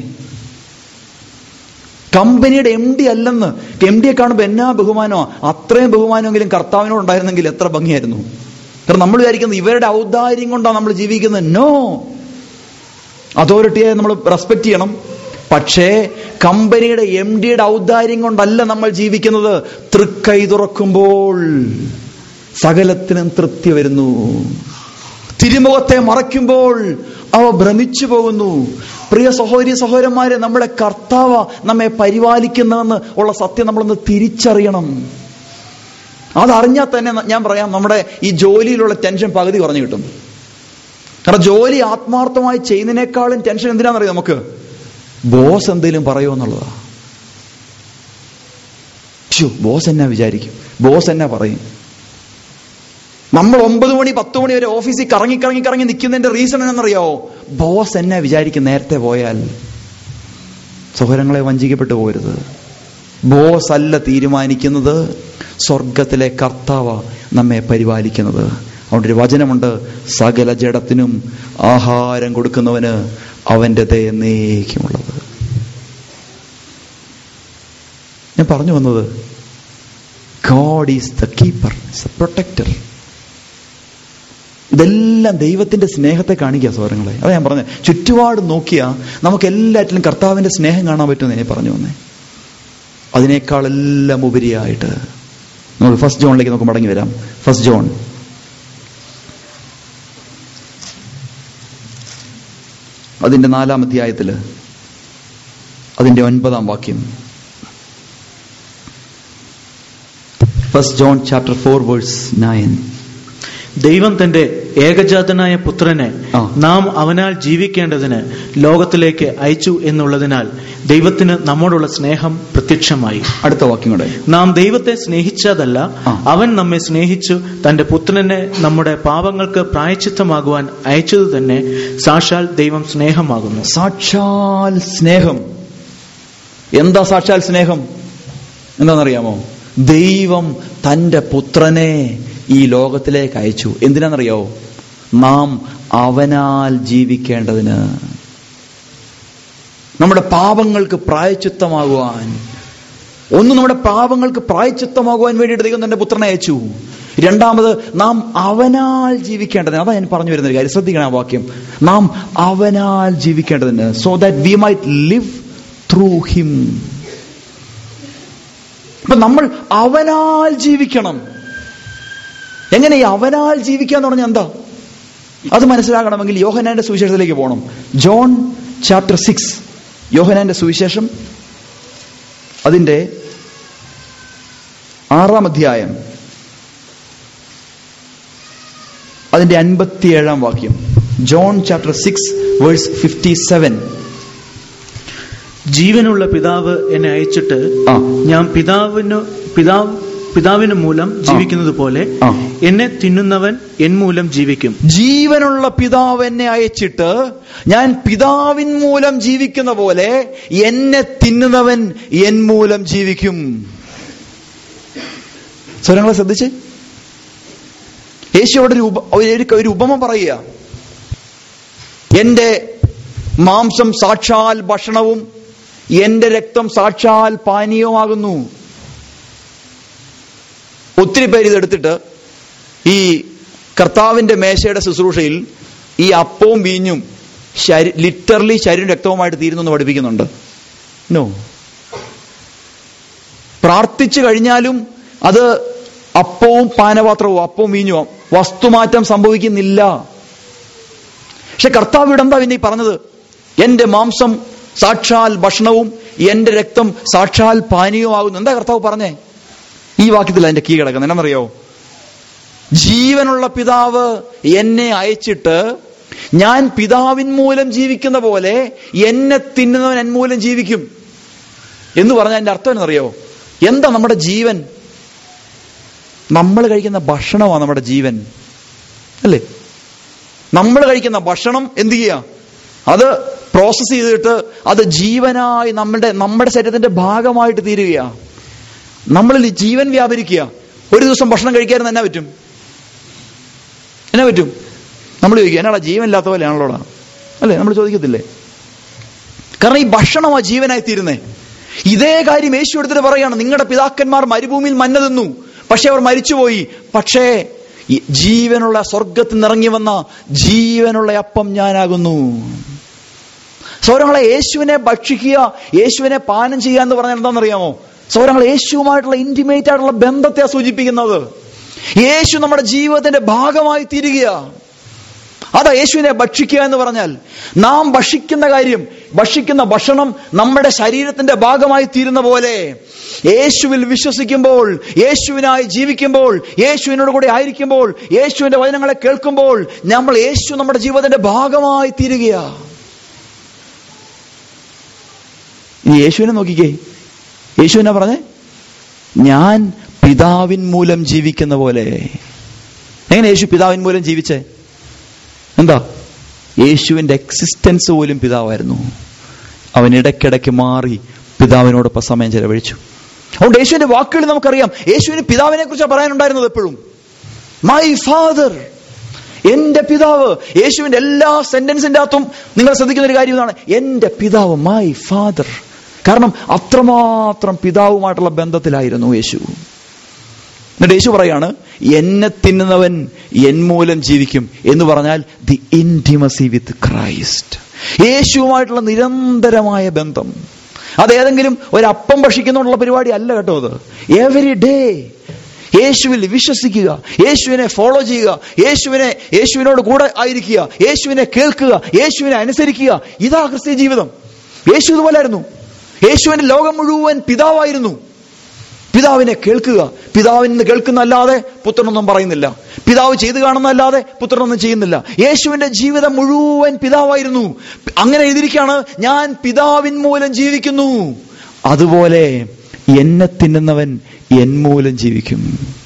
കമ്പനിയുടെ എം ഡി അല്ലെന്ന് എം ഡിയെ കാണുമ്പോൾ എന്നാ ബഹുമാനമോ അത്രയും ബഹുമാനമെങ്കിലും കർത്താവിനോട് ഉണ്ടായിരുന്നെങ്കിൽ എത്ര ഭംഗിയായിരുന്നു കാരണം നമ്മൾ വിചാരിക്കുന്നത് ഇവരുടെ ഔദാര്യം കൊണ്ടാണ് നമ്മൾ ജീവിക്കുന്നത് നോ അതോറിറ്റിയെ നമ്മൾ റെസ്പെക്ട് ചെയ്യണം പക്ഷേ കമ്പനിയുടെ എം ഡിയുടെ ഔദാര്യം കൊണ്ടല്ല നമ്മൾ ജീവിക്കുന്നത് തൃക്കൈ തുറക്കുമ്പോൾ സകലത്തിനും തൃപ്തി വരുന്നു തിരുമുഖത്തെ മറയ്ക്കുമ്പോൾ അവ ഭ്രമിച്ചു പോകുന്നു പ്രിയ സഹോദരി സഹോദരന്മാരെ നമ്മുടെ കർത്താവ് നമ്മെ പരിപാലിക്കുന്നതെന്ന് ഉള്ള സത്യം നമ്മളൊന്ന് തിരിച്ചറിയണം അതറിഞ്ഞാൽ തന്നെ ഞാൻ പറയാം നമ്മുടെ ഈ ജോലിയിലുള്ള ടെൻഷൻ പകുതി കുറഞ്ഞു കിട്ടും കാരണം ജോലി ആത്മാർത്ഥമായി ചെയ്യുന്നതിനേക്കാളും ടെൻഷൻ എന്തിനാണെന്നറിയോ നമുക്ക് ബോസ് എന്തെങ്കിലും പറയുമോ എന്നുള്ളതാ ഷോ ബോസ് എന്നാ വിചാരിക്കും ബോസ് എന്നാ പറയും നമ്മൾ ഒമ്പത് മണി പത്ത് മണി വരെ ഓഫീസിൽ കറങ്ങി കറങ്ങി കറങ്ങി നിൽക്കുന്നതിന്റെ റീസൺ എന്നറിയാവോ ബോസ് എന്നെ വിചാരിക്കും നേരത്തെ പോയാൽ സഹോദരങ്ങളെ വഞ്ചിക്കപ്പെട്ടു പോരുത് ബോസ് അല്ല തീരുമാനിക്കുന്നത് സ്വർഗത്തിലെ കർത്താവ നമ്മെ പരിപാലിക്കുന്നത് അതുകൊണ്ട് ഒരു വചനമുണ്ട് സകല ജഡത്തിനും ആഹാരം കൊടുക്കുന്നവന് അവന്റെ എന്നേക്കുമുള്ളത് ഞാൻ പറഞ്ഞു വന്നത് God is the keeper is a protector ഇതെല്ലാം ദൈവത്തിന്റെ സ്നേഹത്തെ കാണിക്കുക സോരങ്ങളെ അതാ ഞാൻ പറഞ്ഞത് ചുറ്റുപാട് നോക്കിയാൽ നമുക്ക് എല്ലാറ്റിലും കർത്താവിന്റെ സ്നേഹം കാണാൻ പറ്റുമെന്ന് ഞാൻ പറഞ്ഞു വന്നേ അതിനേക്കാളെല്ലാം ഉപരിയായിട്ട് നമുക്ക് ഫസ്റ്റ് ജോണിലേക്ക് നമുക്ക് മടങ്ങി വരാം ഫസ്റ്റ് ജോൺ അതിന്റെ നാലാം അധ്യായത്തില് അതിന്റെ ഒൻപതാം വാക്യം first John chapter four verse nine ദൈവം തന്റെ ഏകജാതനായ പുത്രനെ ആ. നാം അവനാൽ ജീവിക്കേണ്ടതിന് ലോകത്തിലേക്ക് അയച്ചു എന്നുള്ളതിനാൽ ദൈവത്തിന് നമ്മോടുള്ള സ്നേഹം പ്രത്യക്ഷമായി അടുത്ത വാക്യം കൂടെ നാം ദൈവത്തെ സ്നേഹിച്ചതല്ല ആ. അവൻ നമ്മെ സ്നേഹിച്ചു തന്റെ പുത്രനെ നമ്മുടെ പാപങ്ങൾക്ക് പ്രായച്ചിത്തമാകുവാൻ അയച്ചത് തന്നെ സാക്ഷാൽ ദൈവം സ്നേഹമാകുന്നു സാക്ഷാൽ സ്നേഹം എന്താ സാക്ഷാൽ സ്നേഹം എന്താണെന്നറിയാമോ ദൈവം തന്റെ പുത്രനെ ഈ ലോകത്തിലേക്ക് അയച്ചു എന്തിനാണെന്നറിയാമോ നാം അവനാൽ ജീവിക്കേണ്ടതിന് നമ്മുടെ പാപങ്ങൾക്ക് പ്രായച്ചിത്തമാകുവാൻ ഒന്ന് നമ്മുടെ പാപങ്ങൾക്ക് പ്രായച്ചിത്തമാകുവാൻ വേണ്ടിയിട്ട് ദൈവം തന്റെ പുത്രനെ അയച്ചു രണ്ടാമത് നാം അവനാൽ ജീവിക്കേണ്ടതിന് അതാ ഞാൻ പറഞ്ഞു വരുന്ന ഒരു കാര്യം ശ്രദ്ധിക്കണം ആ വാക്യം നാം അവനാൽ ജീവിക്കേണ്ടതിന് so that we might live through him അപ്പൊ നമ്മൾ അവനാൽ ജീവിക്കണം എങ്ങനെ ഈ അവനാൽ ജീവിക്കാൻ പറഞ്ഞാൽ എന്താ അത് മനസ്സിലാകണമെങ്കിൽ യോഹനാന്റെ സുവിശേഷത്തിലേക്ക് പോകണം ജോൺ ചാപ്റ്റർ സിക്സ് യോഹനാന്റെ സുവിശേഷം അതിന്റെ ആറാം അധ്യായം അതിന്റെ അൻപത്തിയേഴാം വാക്യം John chapter six verse fifty seven ജീവനുള്ള പിതാവ് എന്നെ അയച്ചിട്ട് ആ. ഞാൻ പിതാവിനു പിതാവ് പിതാവിന് മൂലം ജീവിക്കുന്നത് പോലെ ആ. എന്നെ തിന്നുന്നവൻ എൻ മൂലം ജീവിക്കും ജീവനുള്ള പിതാവ് എന്നെ അയച്ചിട്ട് ഞാൻ പിതാവിൻ മൂലം ജീവിക്കുന്ന പോലെ എന്നെ തിന്നുന്നവൻ എൻ മൂലം ജീവിക്കും സ്വരങ്ങളെ ശ്രദ്ധിച്ച് യേശു അവിടെ ഒരു ഉപ ഒരു- ഒരു ഉപമ പറയുക എന്റെ മാംസം സാക്ഷാൽ ഭക്ഷണവും എന്റെ രക്തം സാക്ഷാൽ പാനീയവുമാകുന്നു ഒത്തിരി പേര് ഇതെടുത്തിട്ട് ഈ കർത്താവിന്റെ മേശയുടെ ശുശ്രൂഷയിൽ ഈ അപ്പവും വീഞ്ഞും ശരി ലിറ്ററലി ശരീരം രക്തവുമായിട്ട് തീരുന്നു എന്ന് പഠിപ്പിക്കുന്നുണ്ട് നോ പ്രാർത്ഥിച്ചു കഴിഞ്ഞാലും അത് അപ്പവും പാനപാത്രവും അപ്പവും വീഞ്ഞും വസ്തുമാറ്റം സംഭവിക്കുന്നില്ല പക്ഷെ കർത്താവ് ഇവിടെ എന്താ പിന്നെ ഈ പറഞ്ഞത് എന്റെ മാംസം സാക്ഷാൽ ഭക്ഷണവും എന്റെ രക്തം സാക്ഷാൽ പാനീയവുമാകുന്നു എന്താ കർത്താവ് പറഞ്ഞേ ഈ വാക്യത്തിൽ അതിന്റെ കീ കിടക്കുന്നത് എന്നറിയോ ജീവനുള്ള പിതാവ് എന്നെ അയച്ചിട്ട് ഞാൻ പിതാവിൻ മൂലം ജീവിക്കുന്ന പോലെ എന്നെ തിന്നുന്നവൻ എൻ മൂലം ജീവിക്കും എന്ന് പറഞ്ഞാൽ എന്റെ അർത്ഥം എന്നറിയോ എന്താ നമ്മുടെ ജീവൻ നമ്മൾ കഴിക്കുന്ന ഭക്ഷണമാണ് നമ്മുടെ ജീവൻ അല്ലേ നമ്മൾ കഴിക്കുന്ന ഭക്ഷണം എന്ത് ചെയ്യുക അത് പ്രോസസ് ചെയ്തിട്ട് അത് ജീവനായി നമ്മുടെ നമ്മുടെ ശരീരത്തിന്റെ ഭാഗമായിട്ട് തീരുകയാണ് നമ്മളിൽ ജീവൻ വ്യാപരിക്കുക ഒരു ദിവസം ഭക്ഷണം കഴിക്കാതെ എന്നാ പറ്റും എന്നാ പറ്റും നമ്മൾ ചോദിക്കുക എന്നാടാ ജീവൻ ഇല്ലാത്ത പോലെയാണല്ലോടാ അല്ലേ നമ്മൾ ചോദിക്കത്തില്ലേ കാരണം ഈ ഭക്ഷണമാ ജീവനായി തീരുന്നേ ഇതേ കാര്യം യേശു എടുത്തിട്ട് പറയാണ് നിങ്ങളുടെ പിതാക്കന്മാർ മരുഭൂമിയിൽ മന്ന തിന്നു പക്ഷെ അവർ മരിച്ചുപോയി പക്ഷേ ഈ ജീവനുള്ള സ്വർഗത്തിൽ നിന്ന് ഇറങ്ങി വന്ന ജീവനുള്ള അപ്പം ഞാനാകുന്നു സൗരങ്ങളെ യേശുവിനെ ഭക്ഷിക്കുക യേശുവിനെ പാനം ചെയ്യുക എന്ന് പറഞ്ഞാൽ എന്താണെന്നറിയാമോ സൗരങ്ങൾ യേശുവുമായിട്ടുള്ള ഇന്റിമേറ്റ് ആയിട്ടുള്ള ബന്ധത്തെ സൂചിപ്പിക്കുന്നത് യേശു നമ്മുടെ ജീവിതത്തിന്റെ ഭാഗമായി തീരുക അതാ യേശുവിനെ ഭക്ഷിക്കുക എന്ന് പറഞ്ഞാൽ നാം ഭക്ഷിക്കുന്ന കാര്യം ഭക്ഷിക്കുന്ന ഭക്ഷണം നമ്മുടെ ശരീരത്തിന്റെ ഭാഗമായി തീരുന്ന പോലെ യേശുവിൽ വിശ്വസിക്കുമ്പോൾ യേശുവിനായി ജീവിക്കുമ്പോൾ യേശുവിനോട് കൂടെ ആയിരിക്കുമ്പോൾ യേശുവിന്റെ വചനങ്ങളെ കേൾക്കുമ്പോൾ നമ്മൾ യേശു നമ്മുടെ ജീവിതത്തിന്റെ ഭാഗമായി തീരുകയാ ഇനി യേശുവിനെ നോക്കിക്കേ യേശുവിനെ പറഞ്ഞേ ഞാൻ പിതാവിൻ മൂലം ജീവിക്കുന്ന പോലെ എങ്ങനെ യേശു പിതാവിൻ മൂലം ജീവിച്ചേ എന്താ യേശുവിന്റെ എക്സിസ്റ്റൻസ് പോലും പിതാവായിരുന്നു അവൻ ഇടയ്ക്കിടയ്ക്ക് മാറി പിതാവിനോടൊപ്പം സമയം ചെലവഴിച്ചു അതുകൊണ്ട് യേശുവിന്റെ വാക്കുകൾ നമുക്കറിയാം യേശുവിന് പിതാവിനെ കുറിച്ച് പറയാനുണ്ടായിരുന്നത് എപ്പോഴും മൈ ഫാദർ എന്റെ പിതാവ് യേശുവിന്റെ എല്ലാ സെന്റൻസിന്റെ അകത്തും നിങ്ങൾ ശ്രദ്ധിക്കുന്ന ഒരു കാര്യം ഇതാണ് എന്റെ പിതാവ് മൈ ഫാദർ കാരണം അത്രമാത്രം പിതാവുമായിട്ടുള്ള ബന്ധത്തിലായിരുന്നു യേശു എന്നിട്ട് യേശു പറയാണ് എന്നെ തിന്നുന്നവൻ എൻ മൂലം ജീവിക്കും എന്ന് പറഞ്ഞാൽ ദി ഇന്റിമസി വിത്ത് ക്രൈസ്റ്റ് യേശുവുമായിട്ടുള്ള നിരന്തരമായ ബന്ധം അത് ഏതെങ്കിലും ഒരു അപ്പം ഭക്ഷിക്കുന്നുള്ള പരിപാടി അല്ല കേട്ടോ അത് എവറി ഡേ യേശുവിൽ വിശ്വസിക്കുക യേശുവിനെ ഫോളോ ചെയ്യുക യേശുവിനെ യേശുവിനോട് കൂടെ ആയിരിക്കുക യേശുവിനെ കേൾക്കുക യേശുവിനെ അനുസരിക്കുക ഇതാ ക്രിസ്ത്യ ജീവിതം യേശു ഇതുപോലായിരുന്നു യേശുവിന്റെ ലോകം മുഴുവൻ പിതാവായിരുന്നു പിതാവിനെ കേൾക്കുക പിതാവിൽ നിന്ന് കേൾക്കുന്നല്ലാതെ പുത്രനൊന്നും പറയുന്നില്ല പിതാവ് ചെയ്തു കാണുന്നല്ലാതെ പുത്രനൊന്നും ചെയ്യുന്നില്ല യേശുവിന്റെ ജീവിതം മുഴുവൻ പിതാവായിരുന്നു അങ്ങനെ എഴുതിയിരിക്കുകയാണ് ഞാൻ പിതാവിൻ മൂലം ജീവിക്കുന്നു അതുപോലെ എന്നെ തിന്നുന്നവൻ എൻ മൂലം ജീവിക്കും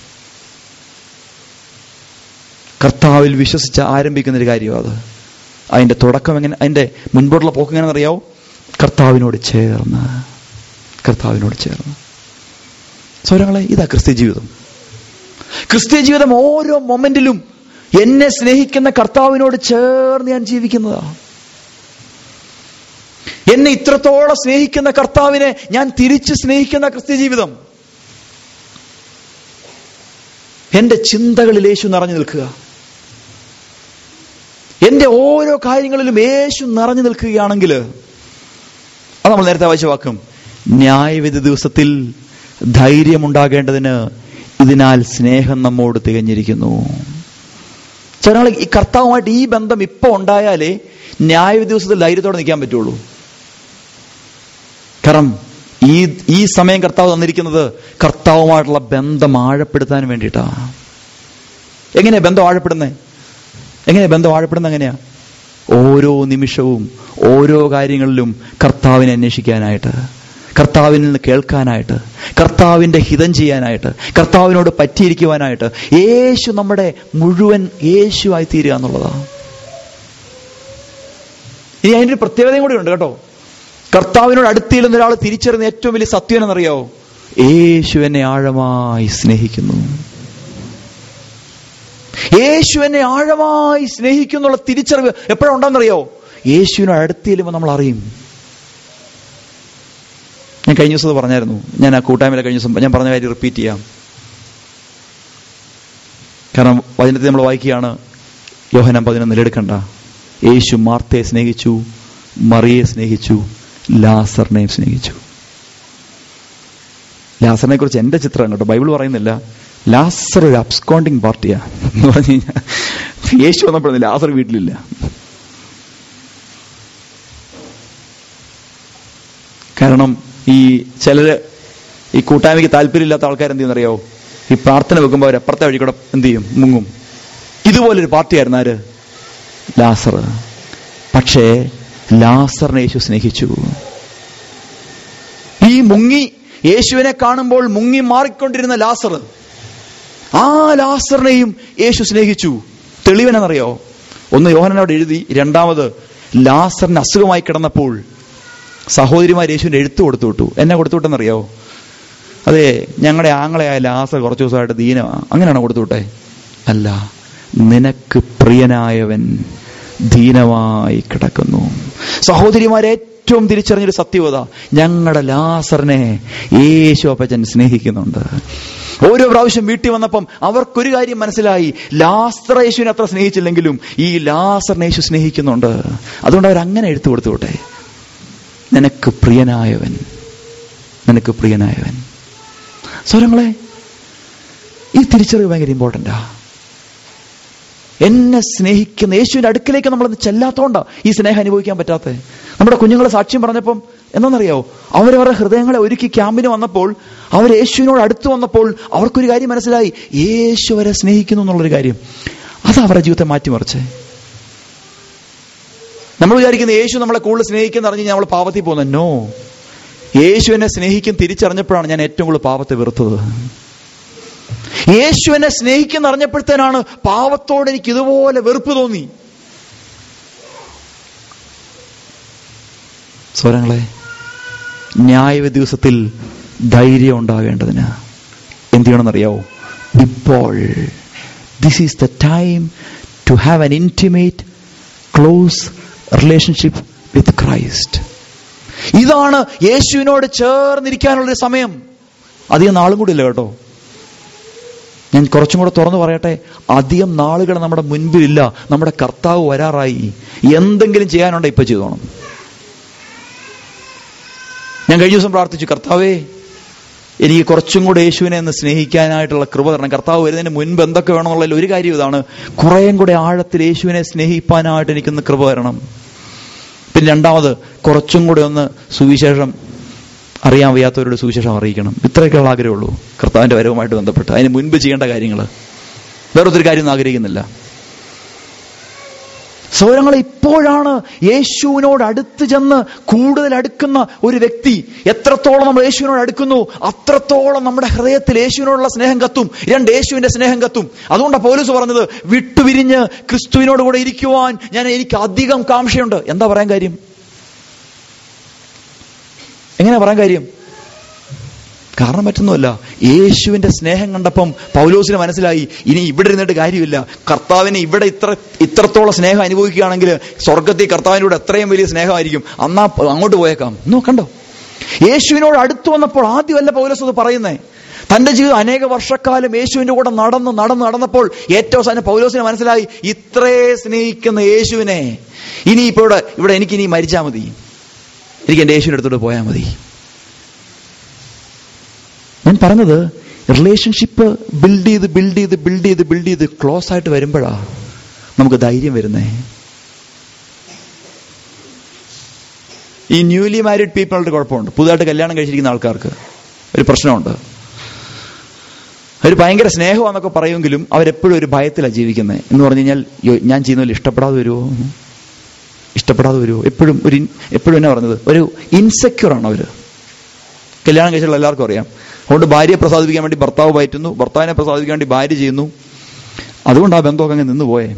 കർത്താവിൽ വിശ്വസിച്ച് ആരംഭിക്കുന്ന ഒരു കാര്യമാണ് അത് അതിന്റെ തുടക്കം എങ്ങനെ അതിന്റെ മുൻപോട്ടുള്ള പോക്ക് എങ്ങനെ അറിയാവോ കർത്താവിനോട് ചേർന്ന് കർത്താവിനോട് ചേർന്ന് സ്വരങ്ങളെ ഇതാ ക്രിസ്ത്യ ജീവിതം ക്രിസ്ത്യ ജീവിതം ഓരോ മൊമെന്റിലും എന്നെ സ്നേഹിക്കുന്ന കർത്താവിനോട് ചേർന്ന് ഞാൻ ജീവിക്കുന്നതാ എന്നെ ഇത്രത്തോളം സ്നേഹിക്കുന്ന കർത്താവിനെ ഞാൻ തിരിച്ച് സ്നേഹിക്കുന്ന ക്രിസ്ത്യ ജീവിതം എന്റെ ചിന്തകളിൽ യേശു നിറഞ്ഞു നിൽക്കുക എന്റെ ഓരോ കാര്യങ്ങളിലും യേശു നിറഞ്ഞു നിൽക്കുകയാണെങ്കിൽ അത് നമ്മൾ നേരത്തെ വായിച്ച വാക്കും ന്യായവിധി ദിവസത്തിൽ ധൈര്യമുണ്ടാകേണ്ടതിന് ഇതിനാൽ സ്നേഹം നമ്മോട് തികഞ്ഞിരിക്കുന്നു ചില ഈ കർത്താവുമായിട്ട് ഈ ബന്ധം ഇപ്പൊ ഉണ്ടായാലേ ന്യായവിധി ദിവസത്തിൽ ധൈര്യത്തോടെ നിൽക്കാൻ പറ്റുള്ളൂ കാരണം ഈ ഈ സമയം കർത്താവ് തന്നിരിക്കുന്നത് കർത്താവുമായിട്ടുള്ള ബന്ധം ആഴപ്പെടുത്താൻ വേണ്ടിയിട്ടാ എങ്ങനെയാ ബന്ധം ആഴപ്പെടുന്നേ എങ്ങനെയാ ബന്ധം ആഴപ്പെടുന്നത് എങ്ങനെയാ ഓരോ നിമിഷവും ഓരോ കാര്യങ്ങളിലും കർത്താവിനെ അന്വേഷിക്കാനായിട്ട് കർത്താവിൽ നിന്ന് കേൾക്കാനായിട്ട് കർത്താവിന്റെ ഹിതം ചെയ്യാനായിട്ട് കർത്താവിനോട് പറ്റിയിരിക്കുവാനായിട്ട് യേശു നമ്മുടെ മുഴുവൻ യേശുവായി തീരുക എന്നുള്ളതാണ് ഇനി അതിന്റെ ഒരു പ്രത്യേകതയും കൂടി ഉണ്ട് കേട്ടോ കർത്താവിനോട് അടുത്തിരുന്ന ഒരാൾ തിരിച്ചറിയുന്ന ഏറ്റവും വലിയ സത്യം എന്നറിയാവോ യേശു എന്നെ ആഴമായി സ്നേഹിക്കുന്നു യേശു എന്നെ ആഴമായി സ്നേഹിക്കുന്നുള്ള തിരിച്ചറിവ് എപ്പോഴാണ് ഉണ്ടാകുന്നറിയോ യേശുവിനോട് അടുത്തില്ലുമ്പോൾ നമ്മൾ അറിയും ഞാൻ കഴിഞ്ഞ ദിവസം ഇത് പറഞ്ഞായിരുന്നു ഞാൻ ആ കൂട്ടായ്മയിലെ കഴിഞ്ഞ ദിവസം ഞാൻ പറഞ്ഞ കാര്യം റിപ്പീറ്റ് ചെയ്യാം കാരണം വചനത്തിൽ നമ്മൾ വായിക്കുകയാണ് യോഹനം പതിനൊന്നിൽ എടുക്കണ്ട യേശു മാർത്തയെ സ്നേഹിച്ചു മറിയെ സ്നേഹിച്ചു ലാസറിനെയും സ്നേഹിച്ചു ലാസറിനെ കുറിച്ച് എന്റെ ചിത്രം കേട്ടോ ബൈബിൾ പറയുന്നില്ല ലാസർ ഒരു അബ്സ്കോണ്ടിങ് പാർട്ടിയാ എന്ന് പറഞ്ഞു കഴിഞ്ഞാൽ യേശു വന്നപ്പോഴൊന്നും ലാസർ വീട്ടിലില്ല കാരണം ഈ ചിലര് ഈ കൂട്ടായ്മയ്ക്ക് താല്പര്യമില്ലാത്ത ആൾക്കാർ എന്ത് ചെയ്യുന്നറിയോ ഈ പ്രാർത്ഥന വെക്കുമ്പോൾ അവർ അപ്പുറത്തെ വഴി കൂടെ എന്ത് ചെയ്യും മുങ്ങും ഇതുപോലൊരു പാർട്ടിയായിരുന്നു ആര് ലാസർ പക്ഷേ ലാസറിനെ യേശു സ്നേഹിച്ചു ഈ മുങ്ങി യേശുവിനെ കാണുമ്പോൾ മുങ്ങി മാറിക്കൊണ്ടിരുന്ന ലാസർ ആ ലാസറിനെയും യേശു സ്നേഹിച്ചു തെളിവനെന്നറിയോ ഒന്ന് യോഹനനോട് എഴുതി രണ്ടാമത് ലാസറിന് അസുഖമായി കിടന്നപ്പോൾ സഹോദരിമാർ യേശുവിന്റെ എഴുത്ത് കൊടുത്തു വിട്ടു എന്നെ കൊടുത്തു വിട്ടെന്നറിയോ അതെ ഞങ്ങളുടെ ആങ്ങളെയായ ലാസർ കുറച്ചു ദിവസമായിട്ട് ദീനമാ അങ്ങനെയാണോ കൊടുത്തു വിട്ടെ അല്ല നിനക്ക് പ്രിയനായവൻ ദീനമായി കിടക്കുന്നു സഹോദരിമാരെ ഏറ്റവും തിരിച്ചറിഞ്ഞൊരു സത്യവത ഞങ്ങളുടെ ലാസറിനെ യേശു അപ്പച്ചൻ സ്നേഹിക്കുന്നുണ്ട് ഓരോ പ്രാവശ്യം വീട്ടിൽ വന്നപ്പം അവർക്കൊരു കാര്യം മനസ്സിലായി ലാസർ യേശുവിനെ അത്ര സ്നേഹിച്ചില്ലെങ്കിലും ഈ ലാസറിനെ യേശു സ്നേഹിക്കുന്നുണ്ട് അതുകൊണ്ട് അവർ അങ്ങനെ എടുത്തു കൊടുത്തു വിട്ടെ നിനക്ക് പ്രിയനായവൻ നിനക്ക് പ്രിയനായവൻ സ്വരങ്ങളെ ഈ തിരിച്ചറിവ് ഭയങ്കര ഇമ്പോർട്ടൻ്റാ എന്നെ സ്നേഹിക്കുന്ന യേശുവിന്റെ അടുക്കിലേക്ക് നമ്മൾ ചെല്ലാത്തോണ്ടാ ഈ സ്നേഹം അനുഭവിക്കാൻ പറ്റാത്തത് നമ്മുടെ കുഞ്ഞുങ്ങളെ സാക്ഷ്യം പറഞ്ഞപ്പം എന്താണെന്നറിയാവോ അവരവരുടെ ഹൃദയങ്ങളെ ഒരുക്കി ക്യാമ്പിന് വന്നപ്പോൾ അവർ യേശുവിനോട് അടുത്ത് വന്നപ്പോൾ അവർക്കൊരു കാര്യം മനസ്സിലായി യേശു അവരെ സ്നേഹിക്കുന്നു എന്നുള്ളൊരു കാര്യം അത് അവരുടെ ജീവിതത്തെ മാറ്റിമറിച്ചേ നമ്മൾ വിചാരിക്കുന്ന യേശു നമ്മളെ കൂടുതൽ സ്നേഹിക്കുന്ന അറിഞ്ഞ് നമ്മൾ പാപത്തിൽ പോകുന്ന നോ യേശു എന്നെ സ്നേഹിക്കും തിരിച്ചറിഞ്ഞപ്പോഴാണ് ഞാൻ ഏറ്റവും കൂടുതൽ പാപത്തെ വെറുത്തത് യേശു എന്നെ സ്നേഹിക്കുന്ന അറിഞ്ഞപ്പോഴത്തേനാണ് പാവത്തോട് എനിക്ക് ഇതുപോലെ വെറുപ്പ് തോന്നി സ്വരങ്ങളെ ന്യായ ദിവസത്തിൽ ധൈര്യം ഉണ്ടാകേണ്ടതിന് എന്ത് ചെയ്യണമെന്നറിയാവോ ഇപ്പോൾ this is the time to have an intimate close relationship with Christ ഇതാണ് യേശുവിനോട് ചേർന്നിരിക്കാനുള്ളൊരു സമയം അധികം നാളും കൂടി ഇല്ല കേട്ടോ ഞാൻ കുറച്ചും കൂടെ തുറന്നു പറയട്ടെ അധികം നാളുകൾ നമ്മുടെ മുൻപിലില്ല നമ്മുടെ കർത്താവ് വരാറായി എന്തെങ്കിലും ചെയ്യാനുണ്ടോ ഇപ്പൊ ചെയ്തോണം ഞാൻ കഴിഞ്ഞ ദിവസം പ്രാർത്ഥിച്ചു കർത്താവേ എനിക്ക് കുറച്ചും കൂടെ യേശുവിനെ ഒന്ന് സ്നേഹിക്കാനായിട്ടുള്ള കൃപ തരണം കർത്താവ് വരുന്നതിന് മുൻപ് എന്തൊക്കെ വേണമെന്നുള്ളതിൽ ഒരു കാര്യം ഇതാണ് കുറേയും കൂടെ ആഴത്തിൽ യേശുവിനെ സ്നേഹിപ്പാനായിട്ട് എനിക്കൊന്ന് കൃപ തരണം പിന്നെ രണ്ടാമത് കുറച്ചും കൂടെ ഒന്ന് സുവിശേഷം അറിയാൻ വയ്യാത്തവരോട് സുവിശേഷം അറിയിക്കണം ഇത്രയൊക്കെയുള്ള ആഗ്രഹമുള്ളൂ കർത്താവിന്റെ വരവുമായിട്ട് ബന്ധപ്പെട്ട് അതിന് മുൻപ് ചെയ്യേണ്ട കാര്യങ്ങൾ വേറൊരു കാര്യം ഒന്നും ആഗ്രഹിക്കുന്നില്ല സൗരങ്ങൾ ഇപ്പോഴാണ് യേശുവിനോട് അടുത്ത് ചെന്ന് കൂടുതൽ അടുക്കുന്ന ഒരു വ്യക്തി എത്രത്തോളം നമ്മൾ യേശുവിനോട് അടുക്കുന്നു അത്രത്തോളം നമ്മുടെ ഹൃദയത്തിൽ യേശുവിനോടുള്ള സ്നേഹം കത്തും രണ്ട് യേശുവിന്റെ സ്നേഹം കത്തും അതുകൊണ്ടാണ് പോലീസ് പറഞ്ഞത് വിട്ടുപിരിഞ്ഞ് ക്രിസ്തുവിനോട് കൂടെ ഇരിക്കുവാൻ ഞാൻ എനിക്ക് അധികം കാംക്ഷയുണ്ട് എന്താ പറയാൻ കാര്യം എങ്ങനെ പറയാൻ കാര്യം കാരണം പറ്റുന്നില്ല യേശുവിന്റെ സ്നേഹം കണ്ടപ്പം പൗലോസിന് മനസ്സിലായി ഇനി ഇവിടെ ഇരുന്നിട്ട് കാര്യമില്ല കർത്താവിന് ഇവിടെ ഇത്ര ഇത്രത്തോളം സ്നേഹം അനുഭവിക്കുകയാണെങ്കിൽ സ്വർഗത്തിൽ കർത്താവിനോട് എത്രയും വലിയ സ്നേഹമായിരിക്കും അന്നാ അങ്ങോട്ട് പോയേക്കാം നോക്കണ്ടോ യേശുവിനോട് അടുത്തു വന്നപ്പോൾ ആദ്യമല്ല പൗലോസ് അത് പറയുന്നേ തന്റെ ജീവിതം അനേക വർഷക്കാലം യേശുവിന്റെ കൂടെ നടന്ന് നടന്ന് നടന്നപ്പോൾ ഏറ്റവും അവസാനം പൗലോസിന് മനസ്സിലായി ഇത്രേ സ്നേഹിക്കുന്ന യേശുവിനെ ഇനി ഇപ്പോൾ ഇവിടെ ഇവിടെ എനിക്ക് ഇനി മരിച്ചാൽ മതി എനിക്ക് എൻ്റെ യേശുവിൻ്റെ അടുത്തോട്ട് പോയാൽ മതി ഞാൻ പറഞ്ഞത് റിലേഷൻഷിപ്പ് ബിൽഡ് ചെയ്ത് ബിൽഡ് ചെയ്ത് ബിൽഡ് ചെയ്ത് ബിൽഡ് ചെയ്ത് ക്ലോസ് ആയിട്ട് വരുമ്പോഴാ നമുക്ക് ധൈര്യം വരുന്നേ ഈ ന്യൂലി മാരീഡ് പീപ്പിളുടെ കുഴപ്പമുണ്ട് പുതുതായിട്ട് കല്യാണം കഴിച്ചിരിക്കുന്ന ആൾക്കാർക്ക് ഒരു പ്രശ്നമുണ്ട് അവർ ഭയങ്കര സ്നേഹമാണെന്നൊക്കെ പറയുമെങ്കിലും അവരെപ്പോഴും ഒരു ഭയത്തിലാണ് ജീവിക്കുന്നത് എന്ന് പറഞ്ഞു കഴിഞ്ഞാൽ യോ, ഞാൻ ചെയ്യുന്ന പോലെ ഇഷ്ടപ്പെടാതെ വരുമോ ഇഷ്ടപ്പെടാതെ വരുമോ എപ്പോഴും ഒരു ഇൻ- എപ്പോഴും എന്നാ പറഞ്ഞത് ഒരു ഇൻസെക്യൂർ ആണ് അവര് കല്യാണം കഴിച്ചുള്ള എല്ലാവർക്കും അറിയാം അതുകൊണ്ട് ഭാര്യയെ പ്രസാദിപ്പിക്കാൻ വേണ്ടി ഭർത്താവ് പയറ്റുന്നു ഭർത്താവിനെ പ്രസാദിപ്പിക്കാൻ വേണ്ടി ഭാര്യ ചെയ്യുന്നു അതുകൊണ്ട് ആ ബന്ധമൊക്കെ അങ്ങ് നിന്ന് പോയേ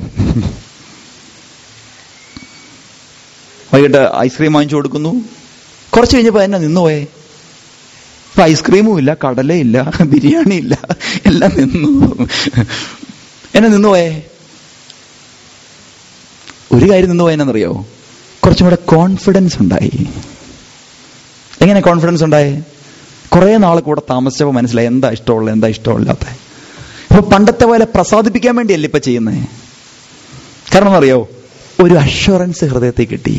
വൈകിട്ട് ഐസ്ക്രീം വാങ്ങിച്ചു കൊടുക്കുന്നു കുറച്ച് കഴിഞ്ഞപ്പോൾ എന്നെ നിന്നുപോയേ ഇപ്പൊ ഐസ്ക്രീമും ഇല്ല കടലയില്ല ബിരിയാണി ഇല്ല എല്ലാം നിന്നു എന്നെ നിന്നുപോയേ ഒരു കാര്യം നിന്ന് പോയെന്നറിയോ കുറച്ചും കൂടെ കോൺഫിഡൻസ് ഉണ്ടായി എങ്ങനെ കോൺഫിഡൻസ് ഉണ്ടായി കുറെ നാൾ കൂടെ താമസിച്ചപ്പോൾ മനസ്സിലായി എന്താ ഇഷ്ടമുള്ള എന്താ ഇഷ്ടമില്ലാത്ത ഇപ്പൊ പണ്ടത്തെ പോലെ പ്രസാദിപ്പിക്കാൻ വേണ്ടിയല്ല ഇപ്പൊ ചെയ്യുന്നേ കാരണം അറിയോ ഒരു അഷുറൻസ് ഹൃദയത്തിൽ കിട്ടി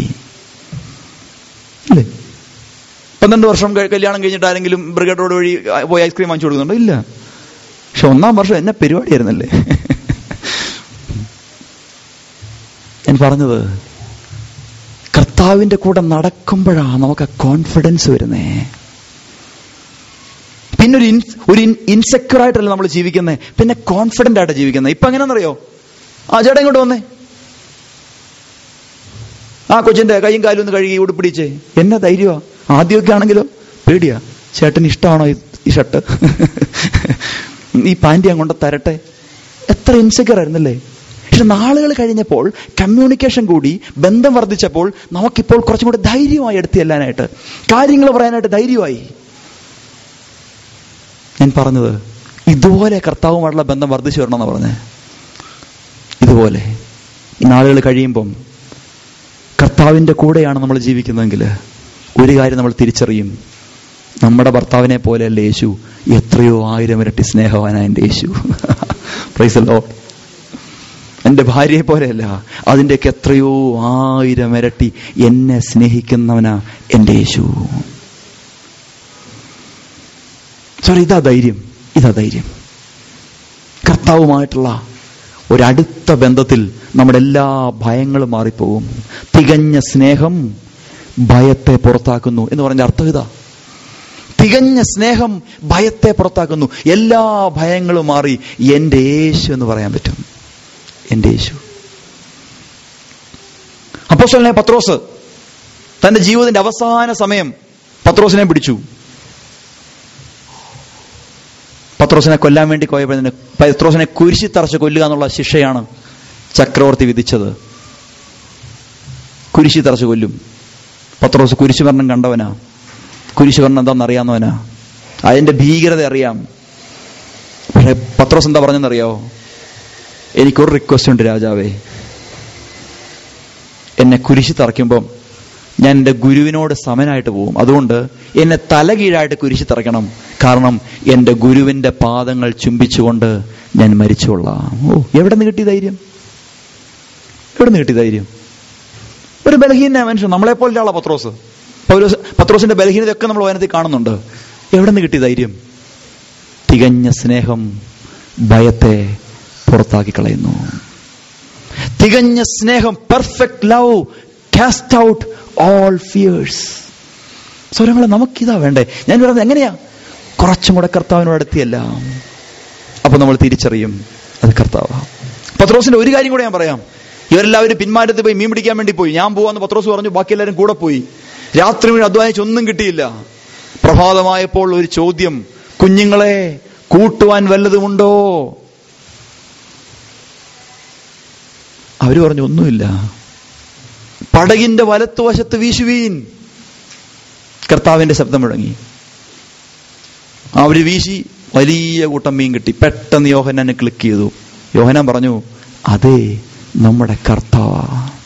അല്ലേ പന്ത്രണ്ട് വർഷം കഴി- കല്യാണം കഴിഞ്ഞിട്ട് ആരെങ്കിലും ബ്രിഗേഡ് റോഡ് വഴി ആ, പോയി ഐസ്ക്രീം വാങ്ങിച്ചു കൊടുക്കുന്നുണ്ടോ ഇല്ല പക്ഷെ ഒന്നാം വർഷം എന്നെ പരിപാടിയായിരുന്നല്ലേ ഞാൻ പറഞ്ഞത് കർത്താവിന്റെ കൂടെ നടക്കുമ്പോഴാണ് നമുക്ക് കോൺഫിഡൻസ് വരുന്നേ പിന്നെ ഒരു ഇൻ- ഒരു ഇൻസെക്യൂർ ആയിട്ടല്ല നമ്മൾ ജീവിക്കുന്നത് പിന്നെ കോൺഫിഡന്റ് ആയിട്ട് ജീവിക്കുന്നത് ഇപ്പൊ എങ്ങനെയാണെന്നറിയോ ആ ചേട്ടാ ഇങ്ങോട്ട് വന്നേ ആ കൊച്ചിന്റെ കൈയും കാലും ഒന്ന് കഴുകി ഉടുപ്പിടിച്ചേ എന്നാ ധൈര്യമാ ആദ്യമൊക്കെ ആണെങ്കിലോ പേടിയാ ചേട്ടന് ഇഷ്ടമാണോ ഈ- ഈ ഷർട്ട് ഈ പാൻറ് ഞാൻ കൊണ്ട് തരട്ടെ എത്ര ഇൻസെക്യൂർ ആയിരുന്നല്ലേ പക്ഷെ നാളുകൾ കഴിഞ്ഞപ്പോൾ കമ്മ്യൂണിക്കേഷൻ കൂടി ബന്ധം വർദ്ധിച്ചപ്പോൾ നമുക്കിപ്പോൾ കുറച്ചും കൂടെ ധൈര്യമായി എടുത്തു ചെല്ലാനായിട്ട് കാര്യങ്ങൾ പറയാനായിട്ട് ധൈര്യമായി ഞാൻ പറഞ്ഞത് ഇതുപോലെ കർത്താവുമായിട്ടുള്ള ബന്ധം വർദ്ധിച്ചു വരണമെന്ന് പറഞ്ഞേ ഇതുപോലെ ഈ നാളുകൾ കഴിയുമ്പം കർത്താവിന്റെ കൂടെയാണ് നമ്മൾ ജീവിക്കുന്നതെങ്കിൽ ഒരു കാര്യം നമ്മൾ തിരിച്ചറിയും നമ്മുടെ ഭർത്താവിനെ പോലെയല്ല യേശു എത്രയോ ആയിരം ഇരട്ടി സ്നേഹവാനായ എൻ്റെ യേശു പ്രൈസ് ലോ എൻ്റെ ഭാര്യയെ പോലെയല്ല അതിൻ്റെയൊക്കെ എത്രയോ ആയിരം ഇരട്ടി എന്നെ സ്നേഹിക്കുന്നവനാ എൻ്റെ യേശു സോറി ഇതാ ധൈര്യം ഇതാ ധൈര്യം കർത്താവുമായിട്ടുള്ള ഒരടുത്ത ബന്ധത്തിൽ നമ്മുടെ എല്ലാ ഭയങ്ങളും മാറിപ്പോകും തികഞ്ഞ സ്നേഹം ഭയത്തെ പുറത്താക്കുന്നു എന്ന് പറഞ്ഞ അർത്ഥം ഇതാ തികഞ്ഞ സ്നേഹം ഭയത്തെ പുറത്താക്കുന്നു എല്ലാ ഭയങ്ങളും മാറി എൻ്റെ യേശു എന്ന് പറയാൻ പറ്റും എൻ്റെ യേശു അപ്പോസ്തലനെ പത്രോസ് തന്റെ ജീവിതത്തിന്റെ അവസാന സമയം പത്രോസിനെ പിടിച്ചു പത്രോസിനെ കൊല്ലാൻ വേണ്ടി പോയപ്പോഴതിന് പത്രോസിനെ കുരിശി തറച്ച് കൊല്ലുക എന്നുള്ള ശിക്ഷയാണ് ചക്രവർത്തി വിധിച്ചത് കുരിശി തറച്ച് കൊല്ലും പത്രോസ് കുരിശുവർണ്ണം കണ്ടവനാ കുരിശുവർണ്ണം എന്താണെന്ന് അറിയാവുന്നവനാ അതിന്റെ ഭീകരത അറിയാം പക്ഷെ പത്രോസ് എന്താ പറഞ്ഞെന്നറിയോ എനിക്കൊരു റിക്വസ്റ്റ് ഉണ്ട് രാജാവേ എന്നെ കുരിശി തറയ്ക്കുമ്പം ഞാൻ എൻ്റെ ഗുരുവിനോട് സമനായിട്ട് പോകും അതുകൊണ്ട് എന്നെ തലകീഴായിട്ട് കുരിശി തറയ്ക്കണം കാരണം എൻ്റെ ഗുരുവിൻ്റെ പാദങ്ങൾ ചുംബിച്ചുകൊണ്ട് ഞാൻ മരിച്ചുകൊള്ളാം ഓ എവിടെ നിന്ന് കിട്ടി ധൈര്യം എവിടെ നിന്ന് കിട്ടി ധൈര്യം ഒരു ബലഹീന മനുഷ്യൻ നമ്മളെ പോലെയുള്ള പത്രോസ് പൗലോസ് പത്രോസിന്റെ ബലഹീനതയൊക്കെ നമ്മൾ വനത്തിൽ കാണുന്നുണ്ട് എവിടെ നിന്ന് കിട്ടി ധൈര്യം തികഞ്ഞ സ്നേഹം ഭയത്തെ പുറത്താക്കി കളയുന്നു തികഞ്ഞ സ്നേഹം perfect love cast out all fears സ്വരങ്ങളെ നമുക്കിതാ വേണ്ടേ ഞാൻ പറയുന്നത് എങ്ങനെയാ കുറച്ചും കൂടെ കർത്താവിനോട് അടുത്തിയല്ല അപ്പൊ നമ്മൾ തിരിച്ചറിയും അത് കർത്താവാ പത്രോസിന്റെ ഒരു കാര്യം കൂടെ ഞാൻ പറയാം ഇവരെല്ലാവരും പിന്മാറ്റത്തിൽ പോയി മീൻ പിടിക്കാൻ വേണ്ടി പോയി ഞാൻ പോവാന്ന് പത്രോസ് പറഞ്ഞു ബാക്കി എല്ലാവരും കൂടെ പോയി രാത്രി മുഴുവൻ അധ്വാനിച്ച് ഒന്നും കിട്ടിയില്ല പ്രഭാതമായപ്പോൾ ഒരു ചോദ്യം കുഞ്ഞുങ്ങളെ കൂട്ടുവാൻ വല്ലതുമുണ്ടോ അവര് പറഞ്ഞു ഒന്നുമില്ല പടകിന്റെ വലത്തുവശത്ത് വീശുവീൻ കർത്താവിന്റെ ശബ്ദം മുഴങ്ങി അവര് വീശി വലിയ കൂട്ടം മീൻ കിട്ടി പെട്ടെന്ന് യോഹനാനെ ക്ലിക്ക് ചെയ്തു യോഹനാൻ പറഞ്ഞു അതെ നമ്മുടെ കർത്താവ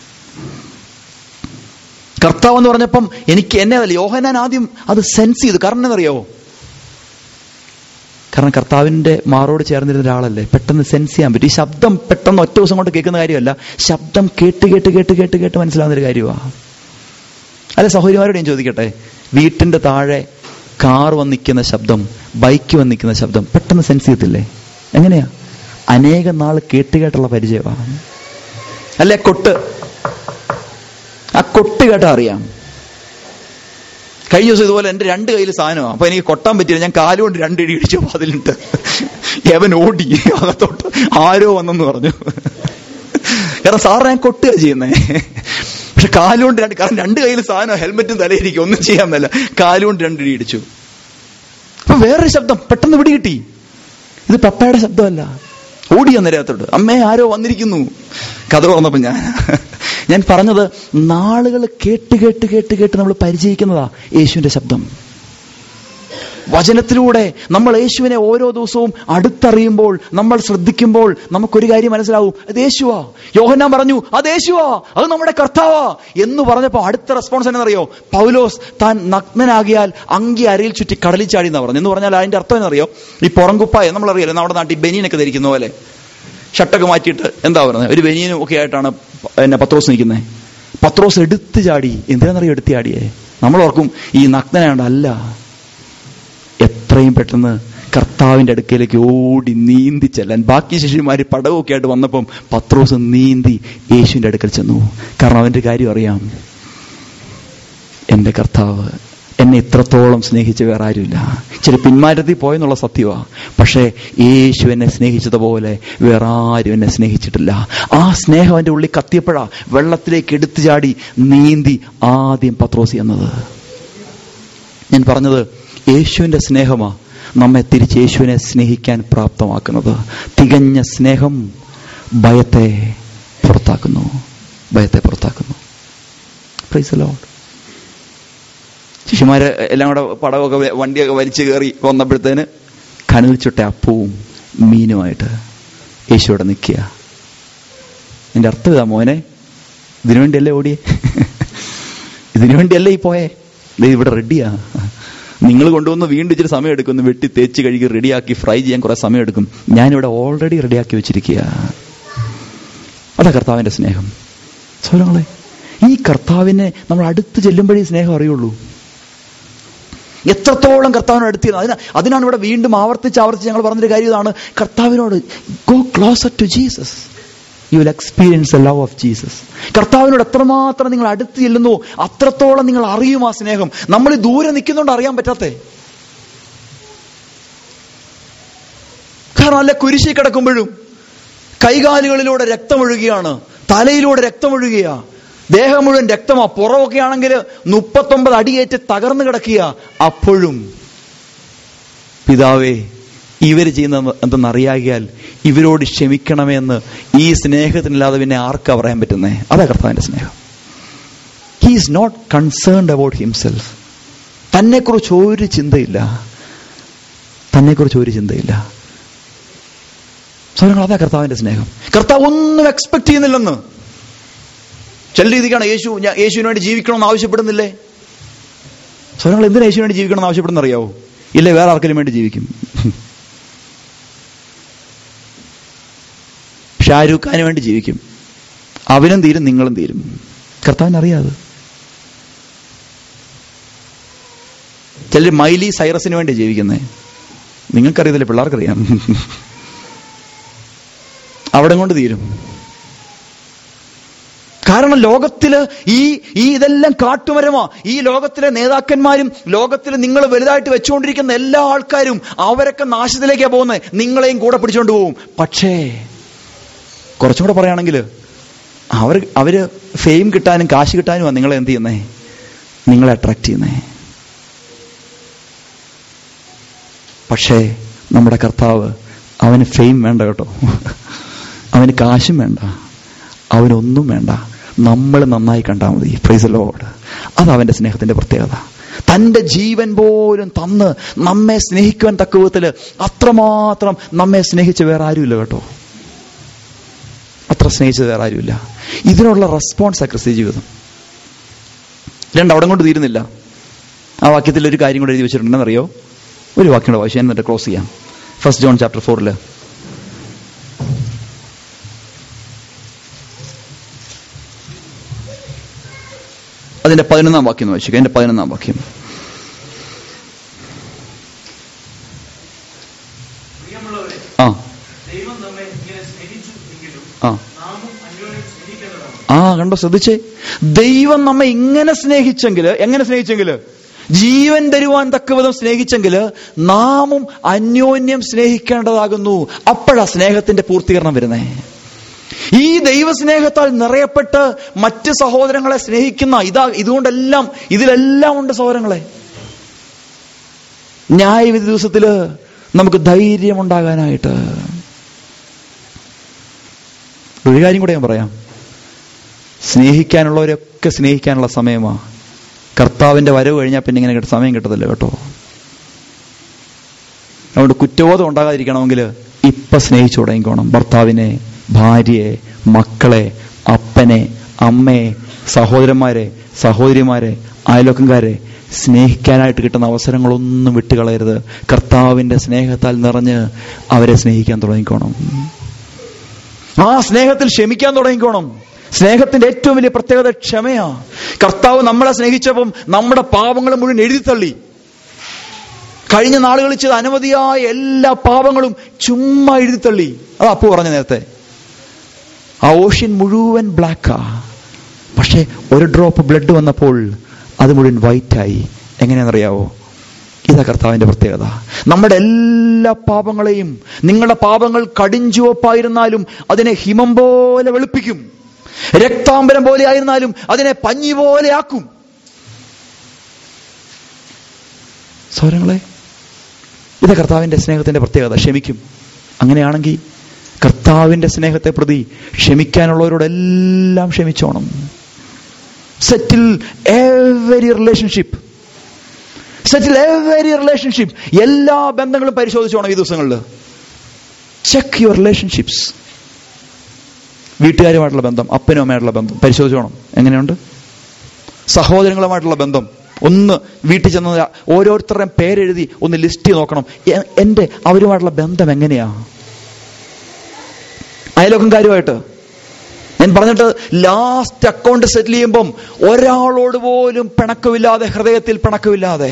കർത്താവ് എന്ന് പറഞ്ഞപ്പം എനിക്ക് എന്നെ അതല്ല യോഹനാൻ ആദ്യം അത് സെൻസ് ചെയ്തു കാരണം എന്നറിയോ കാരണം കർത്താവിന്റെ മാറോട് ചേർന്നിരുന്ന ഒരാളല്ലേ പെട്ടെന്ന് സെൻസ് ചെയ്യാൻ പറ്റും ഈ ശബ്ദം പെട്ടെന്ന് ഒറ്റ ദിവസം കൊണ്ട് കേൾക്കുന്ന കാര്യമല്ല ശബ്ദം കേട്ട് കേട്ട് കേട്ട് കേട്ട് കേട്ട് മനസ്സിലാവുന്ന ഒരു കാര്യമാണ് അല്ലെ സഹോദരിമാരോട് ഞാൻ ചോദിക്കട്ടെ വീട്ടിന്റെ താഴെ കാർ വന്നിക്കുന്ന ശബ്ദം ബൈക്ക് വന്നിക്കുന്ന ശബ്ദം പെട്ടെന്ന് സെൻസ് ചെയ്യത്തില്ലേ എങ്ങനെയാ അനേകം നാൾ കേട്ട് കേട്ടുള്ള പരിചയമാണ് അല്ലെ കൊട്ട് ആ കൊട്ട് കേട്ടാ അറിയാം കഴിഞ്ഞ ദിവസം ഇതുപോലെ എന്റെ രണ്ട് കയ്യിൽ സാധനമാണ് അപ്പൊ എനിക്ക് കൊട്ടാൻ പറ്റിയില്ല ഞാൻ കാലുകൊണ്ട് രണ്ട് ഇടി ഇടിച്ചു അതിലിട്ട് യവൻ ഓടി അകത്തോട്ട് ആരോ വന്നെന്ന് പറഞ്ഞു കാരണം സാറ് ഞാൻ കൊട്ടുക ചെയ്യുന്നേ പക്ഷെ കാലുകൊണ്ട് രണ്ട് കാരണം രണ്ട് കയ്യിൽ സാധനം ഹെൽമെറ്റും തലയിരിക്കും ഒന്നും ചെയ്യാൻ മേല കാലുകൊണ്ട് രണ്ട് ഇടി ഇടിച്ചു അപ്പൊ വേറൊരു ശബ്ദം പെട്ടെന്ന് പിടികിട്ടി ഇത് പപ്പയുടെ ശബ്ദമല്ല ഓടി അന്നേരത്തോട്ട് അമ്മേ ആരോ വന്നിരിക്കുന്നു കഥ തുറന്നപ്പോ ഞാൻ ഞാൻ പറഞ്ഞത് നാളുകൾ കേട്ട് കേട്ട് കേട്ട് കേട്ട് നമ്മൾ പരിചയിക്കുന്നതാ യേശുവിന്റെ ശബ്ദം വചനത്തിലൂടെ നമ്മൾ യേശുവിനെ ഓരോ ദിവസവും അടുത്തറിയുമ്പോൾ നമ്മൾ ശ്രദ്ധിക്കുമ്പോൾ നമുക്കൊരു കാര്യം മനസ്സിലാവും അത് യേശുവാ യോഹന്നാൻ പറഞ്ഞു അത് യേശുവാ അത് നമ്മുടെ കർത്താവാ എന്ന് പറഞ്ഞപ്പോൾ അടുത്ത റെസ്പോൺസ് എന്നറിയോ പൗലോസ് താൻ നഗ്നനാകിയാൽ അങ്കി അരയിൽ ചുറ്റി കടലിൽ ചാടി എന്നാ പറഞ്ഞു എന്ന് പറഞ്ഞാൽ അതിന്റെ അർത്ഥം എന്നറിയോ ഈ പുറങ്കുപ്പായ നമ്മൾ അറിയാലോ നമ്മുടെ നാട്ടിൽ ബനീനൊക്കെ ധരിക്കുന്ന പോലെ ഷട്ടൊക്കെ മാറ്റിയിട്ട് എന്താ പറയുന്നത് ഒരു ബനീനും ഒക്കെ ആയിട്ടാണ് പ- പിന്നെ പത്രോസ് നിൽക്കുന്നത് പത്രോസ് എടുത്തു ചാടി എന്തിനാണെന്നറിയോ എടുത്ത് ചാടിയേ നമ്മൾ ഓർക്കും ഈ നഗ്നനാണ്ട് അല്ല എത്രയും പെട്ടെന്ന് കർത്താവിന്റെ അടുക്കലേക്ക് ഓടി നീന്തി ചെല്ലാൻ ബാക്കി ശിഷ്യന്മാര് പടവൊക്കെ ആയിട്ട് വന്നപ്പം പത്രോസ് നീന്തി യേശുവിന്റെ അടുക്കൽ ചെന്നു കാരണം അവന്റെ കാര്യം അറിയാം എന്റെ കർത്താവ് എന്നെ ഇത്രത്തോളം സ്നേഹിച്ച് വേറെ ആരുമില്ല ഇച്ചിരി പിന്മാറ്റത്തിൽ പോയെന്നുള്ള സത്യമാ പക്ഷേ യേശു എന്നെ സ്നേഹിച്ചതുപോലെ വേറെ ആരും എന്നെ സ്നേഹിച്ചിട്ടില്ല ആ സ്നേഹം എൻ്റെ ഉള്ളിൽ കത്തിയപ്പോഴാ വെള്ളത്തിലേക്ക് എടുത്തു ചാടി നീന്തി ആദ്യം പത്രോസി എന്നത് ഞാൻ പറഞ്ഞത് യേശുവിന്റെ സ്നേഹമാ നമ്മെ തിരിച്ച് യേശുവിനെ സ്നേഹിക്കാൻ പ്രാപ്തമാക്കുന്നത് തികഞ്ഞ സ്നേഹം ഭയത്തെ പുറത്താക്കുന്നു ഭയത്തെ പുറത്താക്കുന്നു പ്രൈസ് ലോഡ് ശിശുമാര് എല്ലാം കൂടെ പടമൊക്കെ വ- വണ്ടിയൊക്കെ വലിച്ചു കയറി വന്നപ്പോഴത്തേന് കനൽ ചുട്ട അപ്പവും മീനുമായിട്ട് യേശു അവിടെ നിൽക്കുക എന്റെ അർത്ഥം ഇതാ മോനെ ഇതിനു വേണ്ടിയല്ലേ ഓടിയേ ഇതിനു വേണ്ടിയല്ലേ ഈ പോയേ ദേ ഇവിടെ റെഡിയാ നിങ്ങൾ കൊണ്ടുവന്ന് വീണ്ടും ഇച്ചിരി സമയം എടുക്കും ഒന്ന് വെട്ടി തേച്ച് കഴുകി റെഡിയാക്കി ഫ്രൈ ചെയ്യാൻ കുറെ സമയം എടുക്കും ഞാനിവിടെ ഓൾറെഡി റെഡിയാക്കി വെച്ചിരിക്കുക അതാ കർത്താവിന്റെ സ്നേഹം സൗരങ്ങളെ ഈ കർത്താവിനെ നമ്മൾ അടുത്ത് ചെല്ലുമ്പോഴേ ഈ സ്നേഹം അറിയുള്ളൂ എത്രത്തോളം കർത്താവിനോട് അടുത്തിരുന്നു അതിന് അതിനാണ് ഇവിടെ വീണ്ടും ആവർത്തിച്ച് ആവർത്തിച്ച് ഞങ്ങൾ പറഞ്ഞൊരു കാര്യം ഇതാണ് കർത്താവിനോട് go closer to Jesus you will experience the love of Jesus കർത്താവിനോട് എത്രമാത്രം നിങ്ങൾ അടുത്ത് ചെല്ലുന്നു അത്രത്തോളം നിങ്ങൾ അറിയും ആ സ്നേഹം നമ്മൾ ഈ ദൂരെ നിൽക്കുന്നുണ്ട് അറിയാൻ പറ്റാത്തേ കാരണം അല്ല കുരിശി കിടക്കുമ്പോഴും കൈകാലുകളിലൂടെ രക്തമൊഴുകിയാണ് തലയിലൂടെ രക്തമൊഴുകിയ ദേഹം മുഴുവൻ രക്തമാ പുറമൊക്കെ ആണെങ്കിൽ മുപ്പത്തൊമ്പത് അടിയേറ്റ് തകർന്നു കിടക്കുക അപ്പോഴും പിതാവേ ഇവര് ചെയ്യുന്ന എന്തെന്നറിയാകിയാൽ ഇവരോട് ക്ഷമിക്കണമെന്ന് ഈ സ്നേഹത്തിനില്ലാതെ പിന്നെ ആർക്കാ പറയാൻ പറ്റുന്നേ അതാ കർത്താവിന്റെ സ്നേഹം he is not concerned about himself തന്നെക്കുറിച്ച് ഒരു ചിന്തയില്ല തന്നെക്കുറിച്ച് ഒരു ചിന്തയില്ല സ്വരങ്ങൾ അതാ കർത്താവിന്റെ സ്നേഹം കർത്താവ് ഒന്നും എക്സ്പെക്ട് ചെയ്യുന്നില്ലെന്ന് ചില രീതിക്കാണ് യേശു ഞാൻ യേശുവിന് വേണ്ടി ജീവിക്കണമെന്ന് ആവശ്യപ്പെടുന്നില്ലേ സ്വരങ്ങൾ എന്തിനാ യേശുവിന് വേണ്ടി ജീവിക്കണമെന്ന് ആവശ്യപ്പെടുന്ന അറിയാവോ ഇല്ലേ വേറെ ആർക്കെങ്കിലും വേണ്ടി ജീവിക്കും ഷാരൂഖ് ഖാന് വേണ്ടി ജീവിക്കും അവനും തീരും നിങ്ങളും തീരും കർത്താവിന് അറിയാതെ ചിലർ മൈലി സൈറസിന് വേണ്ടി ജീവിക്കുന്നേ നിങ്ങൾക്കറിയത്തില്ല പിള്ളേർക്കറിയാം അവിടെ കൊണ്ട് തീരും കാരണം ലോകത്തില് ഈ ഈ ഇതെല്ലാം കാട്ടുമരമാ ഈ ലോകത്തിലെ നേതാക്കന്മാരും ലോകത്തിൽ നിങ്ങൾ വലുതായിട്ട് വെച്ചുകൊണ്ടിരിക്കുന്ന എല്ലാ ആൾക്കാരും അവരൊക്കെ നാശത്തിലേക്കാ പോകുന്നത് നിങ്ങളെയും കൂടെ പിടിച്ചോണ്ട് പോകും പക്ഷേ കുറച്ചും കൂടെ പറയുകയാണെങ്കിൽ അവർ അവര് ഫെയിം കിട്ടാനും കാശ് കിട്ടാനുമാണ് നിങ്ങളെ എന്ത് ചെയ്യുന്നേ നിങ്ങളെ അട്രാക്ട് ചെയ്യുന്നേ പക്ഷേ നമ്മുടെ കർത്താവ് അവന് ഫെയിം വേണ്ട കേട്ടോ അവന് കാശും വേണ്ട അവനൊന്നും വേണ്ട നമ്മൾ നന്നായി കണ്ടാൽ മതി പ്രൈസ് ലോഡ് അത് അവന്റെ സ്നേഹത്തിന്റെ പ്രത്യേകത തന്റെ ജീവൻ പോലും തന്ന് നമ്മെ സ്നേഹിക്കുവാൻ തക്ക വിധത്തില് അത്രമാത്രം നമ്മെ സ്നേഹിച്ച് വേറെ ആരുമില്ല കേട്ടോ അത്ര സ്നേഹിച്ചത് വേറെ ആരുമില്ല ഇതിനുള്ള റെസ്പോൺസ് ആ ക്രിസ്ത്യ ജീവിതം രണ്ട് അവിടെ കൊണ്ട് തീരുന്നില്ല ആ വാക്യത്തിൽ ഒരു കാര്യം കൂടെ എഴുതി വെച്ചിട്ടുണ്ടെന്നറിയോ ഒരു വാക്യം കൂടെ വായിച്ചു ഞാൻ എന്നിട്ട് ക്ലോസ് ചെയ്യാം ഫസ്റ്റ് ജോൺ ചാപ്റ്റർ ഫോറില് അതിന്റെ പതിനൊന്നാം വാക്യം ഒന്ന് വായിച്ചു അതിന്റെ പതിനൊന്നാം വാക്യം പ്രിയമുള്ളവരെ ആ ദൈവം നമ്മെ ഇങ്ങനെ സ്നേഹിച്ചു എങ്കിലും ആ നാമും അന്യോന്യം സ്നേഹിക്കേണ്ടതാണ് ആ കണ്ടോ ശ്രദ്ധിച്ചേ ദൈവം നമ്മെ ഇങ്ങനെ സ്നേഹിച്ചെങ്കില് എങ്ങനെ സ്നേഹിച്ചെങ്കില് ജീവൻ തരുവാൻ തക്കവിധം സ്നേഹിച്ചെങ്കില് നാമും അന്യോന്യം സ്നേഹിക്കേണ്ടതാകുന്നു അപ്പോഴാ സ്നേഹത്തിന്റെ പൂർത്തീകരണം വരുന്നേ ഈ ദൈവസ്നേഹത്താൽ നിറയപ്പെട്ട് മറ്റ് സഹോദരങ്ങളെ സ്നേഹിക്കുന്ന ഇതാ ഇതുകൊണ്ടെല്ലാം ഇതിലെല്ലാം ഉണ്ട് സഹോദരങ്ങളെ ന്യായവിധി ദിവസത്തില് നമുക്ക് ധൈര്യമുണ്ടാകാനായിട്ട് ഒരു കാര്യം കൂടെ ഞാൻ പറയാം സ്നേഹിക്കാനുള്ളവരൊക്കെ സ്നേഹിക്കാനുള്ള സമയമാ കർത്താവിന്റെ വരവ് കഴിഞ്ഞാൽ പിന്നെ ഇങ്ങനെ കിട്ട- സമയം കിട്ടത്തില്ല കേട്ടോ അതുകൊണ്ട് കുറ്റബോധം ഉണ്ടാകാതിരിക്കണമെങ്കിൽ ഇപ്പൊ സ്നേഹിച്ചു തുടങ്ങിക്കോണം ഭർത്താവിനെ ഭാര്യയെ മക്കളെ അപ്പനെ അമ്മയെ സഹോദരന്മാരെ സഹോദരിമാരെ അയൽവക്കംകാരെ സ്നേഹിക്കാനായിട്ട് കിട്ടുന്ന അവസരങ്ങളൊന്നും വിട്ടുകളയരുത് കർത്താവിന്റെ സ്നേഹത്താൽ നിറഞ്ഞ് അവരെ സ്നേഹിക്കാൻ തുടങ്ങിക്കോണം ആ സ്നേഹത്തിൽ ക്ഷമിക്കാൻ തുടങ്ങിക്കോണം സ്നേഹത്തിന്റെ ഏറ്റവും വലിയ പ്രത്യേകത ക്ഷമയാ കർത്താവ് നമ്മളെ സ്നേഹിച്ചപ്പം നമ്മുടെ പാപങ്ങൾ മുഴുവൻ എഴുതിത്തള്ളി കഴിഞ്ഞ നാളുകളിൽ ചെയ്ത അനവധിയായ എല്ലാ പാപങ്ങളും ചുമ്മാ എഴുതിത്തള്ളി അത് അപ്പു പറഞ്ഞ നേരത്തെ ആ ഓഷ്യൻ മുഴുവൻ ബ്ലാക്കാ പക്ഷെ ഒരു ഡ്രോപ്പ് ബ്ലഡ് വന്നപ്പോൾ അത് മുഴുവൻ വൈറ്റായി എങ്ങനെയാണെന്നറിയാവോ ഇതാ കർത്താവിന്റെ പ്രത്യേകത നമ്മുടെ എല്ലാ പാപങ്ങളെയും നിങ്ങളുടെ പാപങ്ങൾ കടിഞ്ചുവപ്പായിരുന്നാലും അതിനെ ഹിമം പോലെ വെളുപ്പിക്കും രക്താംബരം പോലെ ആയിരുന്നാലും അതിനെ പഞ്ഞി പോലെ ആക്കും സൗരങ്ങളെ ഇത് കർത്താവിന്റെ സ്നേഹത്തിന്റെ പ്രത്യേകത ക്ഷമിക്കും അങ്ങനെയാണെങ്കിൽ കർത്താവിന്റെ സ്നേഹത്തെ പ്രതി ക്ഷമിക്കാനുള്ളവരോടെല്ലാം ക്ഷമിച്ചോണം settle every relationship settle every relationship എല്ലാ ബന്ധങ്ങളും പരിശോധിച്ചോണം ഈ ദിവസങ്ങളിൽ ചെക്ക് യുവർ റിലേഷൻഷിപ്സ് വീട്ടുകാരുമായിട്ടുള്ള ബന്ധം അപ്പനും അമ്മയായിട്ടുള്ള ബന്ധം പരിശോധിച്ചോണം എങ്ങനെയുണ്ട് സഹോദരങ്ങളുമായിട്ടുള്ള ബന്ധം ഒന്ന് വീട്ടിൽ ചെന്ന് ഓരോരുത്തരുടെയും പേരെഴുതി ഒന്ന് ലിസ്റ്റ് നോക്കണം എ- എന്റെ അവരുമായിട്ടുള്ള ബന്ധം എങ്ങനെയാ അയലോക്കംകാരുമായിട്ട് ഞാൻ പറഞ്ഞിട്ട് ലാസ്റ്റ് അക്കൗണ്ട് സെറ്റിൽ ചെയ്യുമ്പം ഒരാളോട് പോലും പിണക്കമില്ലാതെ ഹൃദയത്തിൽ പിണക്കമില്ലാതെ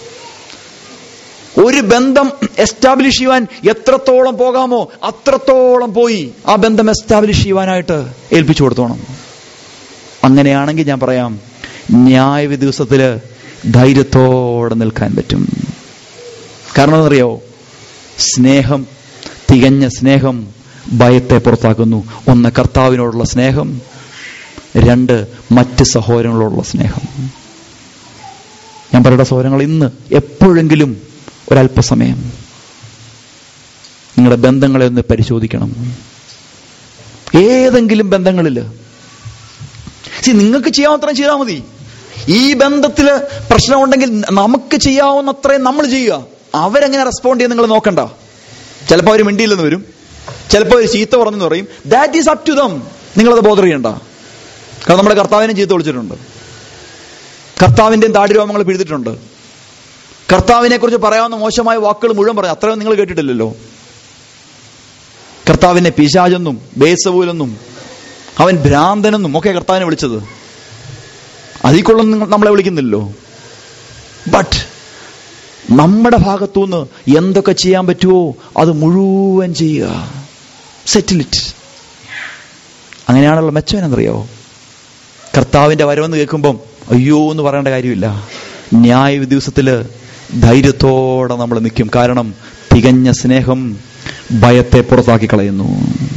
ഒരു ബന്ധം എസ്റ്റാബ്ലിഷ് ചെയ്യുവാൻ എത്രത്തോളം പോകാമോ അത്രത്തോളം പോയി ആ ബന്ധം എസ്റ്റാബ്ലിഷ് ചെയ്യുവാനായിട്ട് ഏൽപ്പിച്ചു കൊടുത്തോണം അങ്ങനെയാണെങ്കിൽ ഞാൻ പറയാം ന്യായവിധി ദിവസത്തില് ധൈര്യത്തോടെ നിൽക്കാൻ പറ്റും കാരണം എന്നറിയോ സ്നേഹം തികഞ്ഞ സ്നേഹം ഭയത്തെ പുറത്താക്കുന്നു ഒന്ന് കർത്താവിനോടുള്ള സ്നേഹം രണ്ട് മറ്റ് സഹോദരങ്ങളോടുള്ള സ്നേഹം ഞാൻ പറയട്ടെ സഹോദരങ്ങൾ ഇന്ന് എപ്പോഴെങ്കിലും ഒരല്പസമയം നിങ്ങളുടെ ബന്ധങ്ങളെ ഒന്ന് പരിശോധിക്കണം ഏതെങ്കിലും ബന്ധങ്ങളിൽ സി നിങ്ങൾക്ക് ചെയ്യാവുന്നത്രയും ചെയ്താൽ മതി ഈ ബന്ധത്തിൽ പ്രശ്നമുണ്ടെങ്കിൽ നമുക്ക് ചെയ്യാവുന്നത്രയും നമ്മൾ ചെയ്യുക അവരെങ്ങനെ റെസ്പോണ്ട് ചെയ്യാൻ നിങ്ങൾ നോക്കണ്ട ചിലപ്പോൾ അവർ മിണ്ടിയില്ലെന്ന് വരും ചിലപ്പോൾ അവർ ചീത്ത പറഞ്ഞെന്ന് പറയും that is up to them നിങ്ങളത് ബോധർ ചെയ്യണ്ട കാരണം നമ്മുടെ കർത്താവിനെ ചീത്ത വിളിച്ചിട്ടുണ്ട് കർത്താവിന്റെയും താടിരോമങ്ങൾ പിഴുതിട്ടുണ്ട് കർത്താവിനെ കുറിച്ച് പറയാവുന്ന മോശമായ വാക്കുകൾ മുഴുവൻ പറഞ്ഞു അത്രയും നിങ്ങൾ കേട്ടിട്ടില്ലല്ലോ കർത്താവിനെ പിശാചെന്നും ബേസവൂലെന്നും അവൻ ഭ്രാന്തനെന്നും ഒക്കെ കർത്താവിനെ വിളിച്ചത് അതിൽ കൊള്ളും നിങ്ങൾ നമ്മളെ വിളിക്കുന്നില്ലല്ലോ ബട്ട് നമ്മുടെ ഭാഗത്തുനിന്ന് എന്തൊക്കെ ചെയ്യാൻ പറ്റുമോ അത് മുഴുവൻ ചെയ്യുക സെറ്റിൽ ഇറ്റ് അങ്ങനെയാണല്ലോ മെച്ചം എന്നറിയോ കർത്താവിന്റെ വരവെന്ന് കേൾക്കുമ്പം അയ്യോ എന്ന് പറയേണ്ട കാര്യമില്ല ന്യായ ദിവസത്തില് ധൈര്യത്തോടെ നമ്മൾ നിൽക്കും കാരണം തികഞ്ഞ സ്നേഹം ഭയത്തെ പുറത്താക്കി കളയുന്നു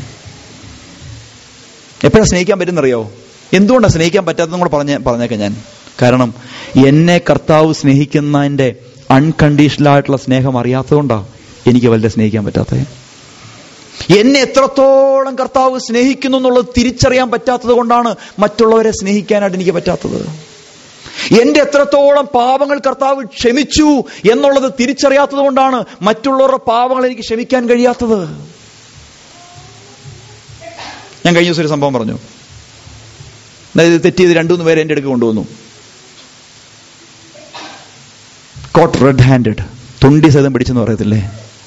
എപ്പോഴാ സ്നേഹിക്കാൻ പറ്റുന്നറിയോ എന്തുകൊണ്ടാണ് സ്നേഹിക്കാൻ പറ്റാത്തതും കൂടെ പറഞ്ഞ പറഞ്ഞേക്കാം ഞാൻ കാരണം എന്നെ കർത്താവ് സ്നേഹിക്കുന്നതിന്റെ അൺകണ്ടീഷണൽ ആയിട്ടുള്ള സ്നേഹം അറിയാത്തതുകൊണ്ടാ എനിക്ക് വലുതെ സ്നേഹിക്കാൻ പറ്റാത്തത് എന്നെ എത്രത്തോളം കർത്താവ് സ്നേഹിക്കുന്നു എന്നുള്ളത് തിരിച്ചറിയാൻ പറ്റാത്തത് കൊണ്ടാണ് മറ്റുള്ളവരെ സ്നേഹിക്കാനായിട്ട് എനിക്ക് പറ്റാത്തത് എന്റെ എത്രത്തോളം പാപങ്ങൾ കർത്താവ് ക്ഷമിച്ചു എന്നുള്ളത് തിരിച്ചറിയാത്തത് കൊണ്ടാണ് മറ്റുള്ളവരുടെ പാപങ്ങൾ എനിക്ക് ക്ഷമിക്കാൻ കഴിയാത്തത് ഞാൻ കഴിഞ്ഞ ദിവസം ഒരു സംഭവം പറഞ്ഞു അതായത് തെറ്റ് ചെയ്ത് രണ്ടു മൂന്ന് പേരെ എൻ്റെ അടുക്ക് കൊണ്ടുവന്നു കോട്ട് റെഡ് ഹാൻഡഡ് തുണ്ടി സഹിതം പിടിച്ചെന്ന് പറയത്തില്ലേ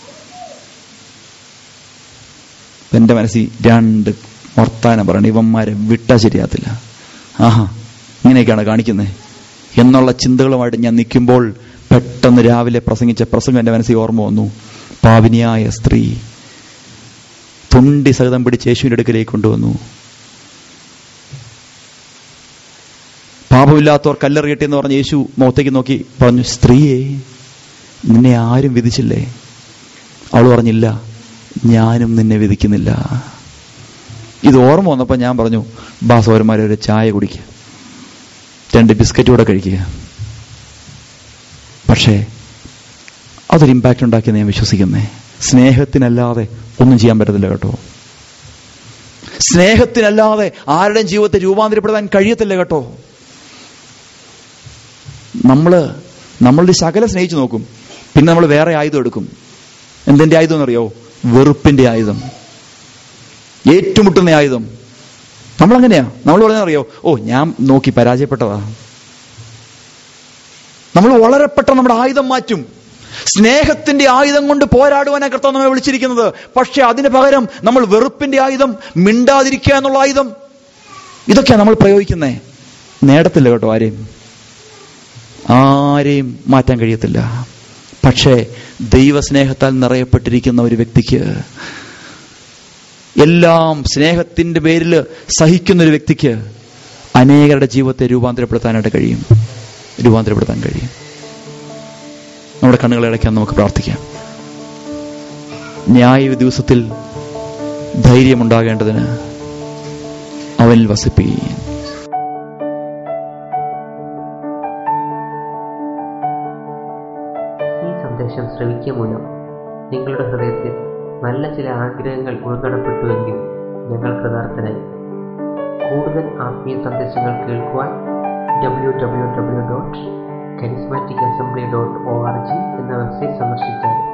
എന്റെ മനസ്സിൽ രണ്ട് വർത്താനം പറയണം ഇവന്മാരെ വിട്ടാ ശരിയാത്തില്ല ആഹാ ഇങ്ങനെയൊക്കെയാണ് കാണിക്കുന്നത് എന്നുള്ള ചിന്തകളുമായിട്ട് ഞാൻ നിൽക്കുമ്പോൾ പെട്ടെന്ന് രാവിലെ പ്രസംഗിച്ച പ്രസംഗം എന്റെ മനസ്സിൽ ഓർമ്മ വന്നു പാവിനിയായ സ്ത്രീ തുണ്ടി സഹിതം പിടിച്ച് യേശുവിന്റെ അടുക്കലേക്ക് കൊണ്ടുവന്നു പാപമില്ലാത്തവർ കല്ലെറിയട്ടെ എന്ന് പറഞ്ഞ് യേശു മുഖത്തേക്ക് നോക്കി പറഞ്ഞു സ്ത്രീയെ നിന്നെ ആരും വിധിച്ചില്ലേ അവൾ പറഞ്ഞില്ല ഞാനും നിന്നെ വിധിക്കുന്നില്ല ഇത് ഓർമ്മ വന്നപ്പോൾ ഞാൻ പറഞ്ഞു ബാസോരന്മാരെ ഒരു ചായ കുടിക്കുക രണ്ട് ബിസ്ക്കറ്റ് കൂടെ കഴിക്കുക പക്ഷേ അതൊരു ഇമ്പാക്റ്റ് ഉണ്ടാക്കിയെന്ന് ഞാൻ വിശ്വസിക്കുന്നേ സ്നേഹത്തിനല്ലാതെ ഒന്നും ചെയ്യാൻ പറ്റത്തില്ല കേട്ടോ സ്നേഹത്തിനല്ലാതെ ആരുടെയും ജീവിതത്തെ രൂപാന്തരപ്പെടുത്താൻ കഴിയത്തില്ല കേട്ടോ നമ്മള് നമ്മളുടെ ശകല സ്നേഹിച്ചു നോക്കും പിന്നെ നമ്മൾ വേറെ ആയുധം എടുക്കും എന്തിന്റെ ആയുധം എന്നറിയോ വെറുപ്പിന്റെ ആയുധം ഏറ്റുമുട്ടുന്ന ആയുധം നമ്മളങ്ങനെയാ നമ്മൾ പറയുന്നത് അറിയോ ഓ ഞാൻ നോക്കി പരാജയപ്പെട്ടതാ നമ്മൾ വളരെ പെട്ടെന്ന് നമ്മുടെ ആയുധം മാറ്റും സ്നേഹത്തിന്റെ ആയുധം കൊണ്ട് പോരാടുവാനാ കർത്താവ് നമ്മെ വിളിച്ചിരിക്കുന്നത് പക്ഷെ അതിന് പകരം നമ്മൾ വെറുപ്പിന്റെ ആയുധം മിണ്ടാതിരിക്കുക എന്നുള്ള ആയുധം ഇതൊക്കെയാ നമ്മൾ പ്രയോഗിക്കുന്നേ നേടത്തില്ല കേട്ടോ ആരെയും ആരെയും മാറ്റാൻ കഴിയത്തില്ല പക്ഷേ ദൈവസ്നേഹത്താൽ നിറയപ്പെട്ടിരിക്കുന്ന ഒരു വ്യക്തിക്ക് എല്ലാം സ്നേഹത്തിന്റെ പേരിൽ സഹിക്കുന്ന ഒരു വ്യക്തിക്ക് അനേകരുടെ ജീവിതത്തെ രൂപാന്തരപ്പെടുത്താനായിട്ട് കഴിയും രൂപാന്തരപ്പെടുത്താൻ കഴിയും നമ്മുടെ കണ്ണുകളെ അടയ്ക്കാൻ നമുക്ക് പ്രാർത്ഥിക്കാം ന്യായ ദിവസത്തിൽ ധൈര്യമുണ്ടാകേണ്ടതിന് അവനിൽ വസിപ്പിക്കുകയും ഈ സന്ദേശം ശ്രവിക്കുക മൂലം നിങ്ങളുടെ ഹൃദയത്തിൽ നല്ല ചില ആഗ്രഹങ്ങൾ ഉൾക്കടപ്പെട്ടുവെങ്കിൽ ഞങ്ങൾ കൃതാർത്ഥനായി കൂടുതൽ ആത്മീയ സന്ദേശങ്ങൾ കേൾക്കുവാൻ W W W dot charismatic assembly dot O R G എന്ന വെബ്സൈറ്റ് സന്ദർശിച്ചാൽ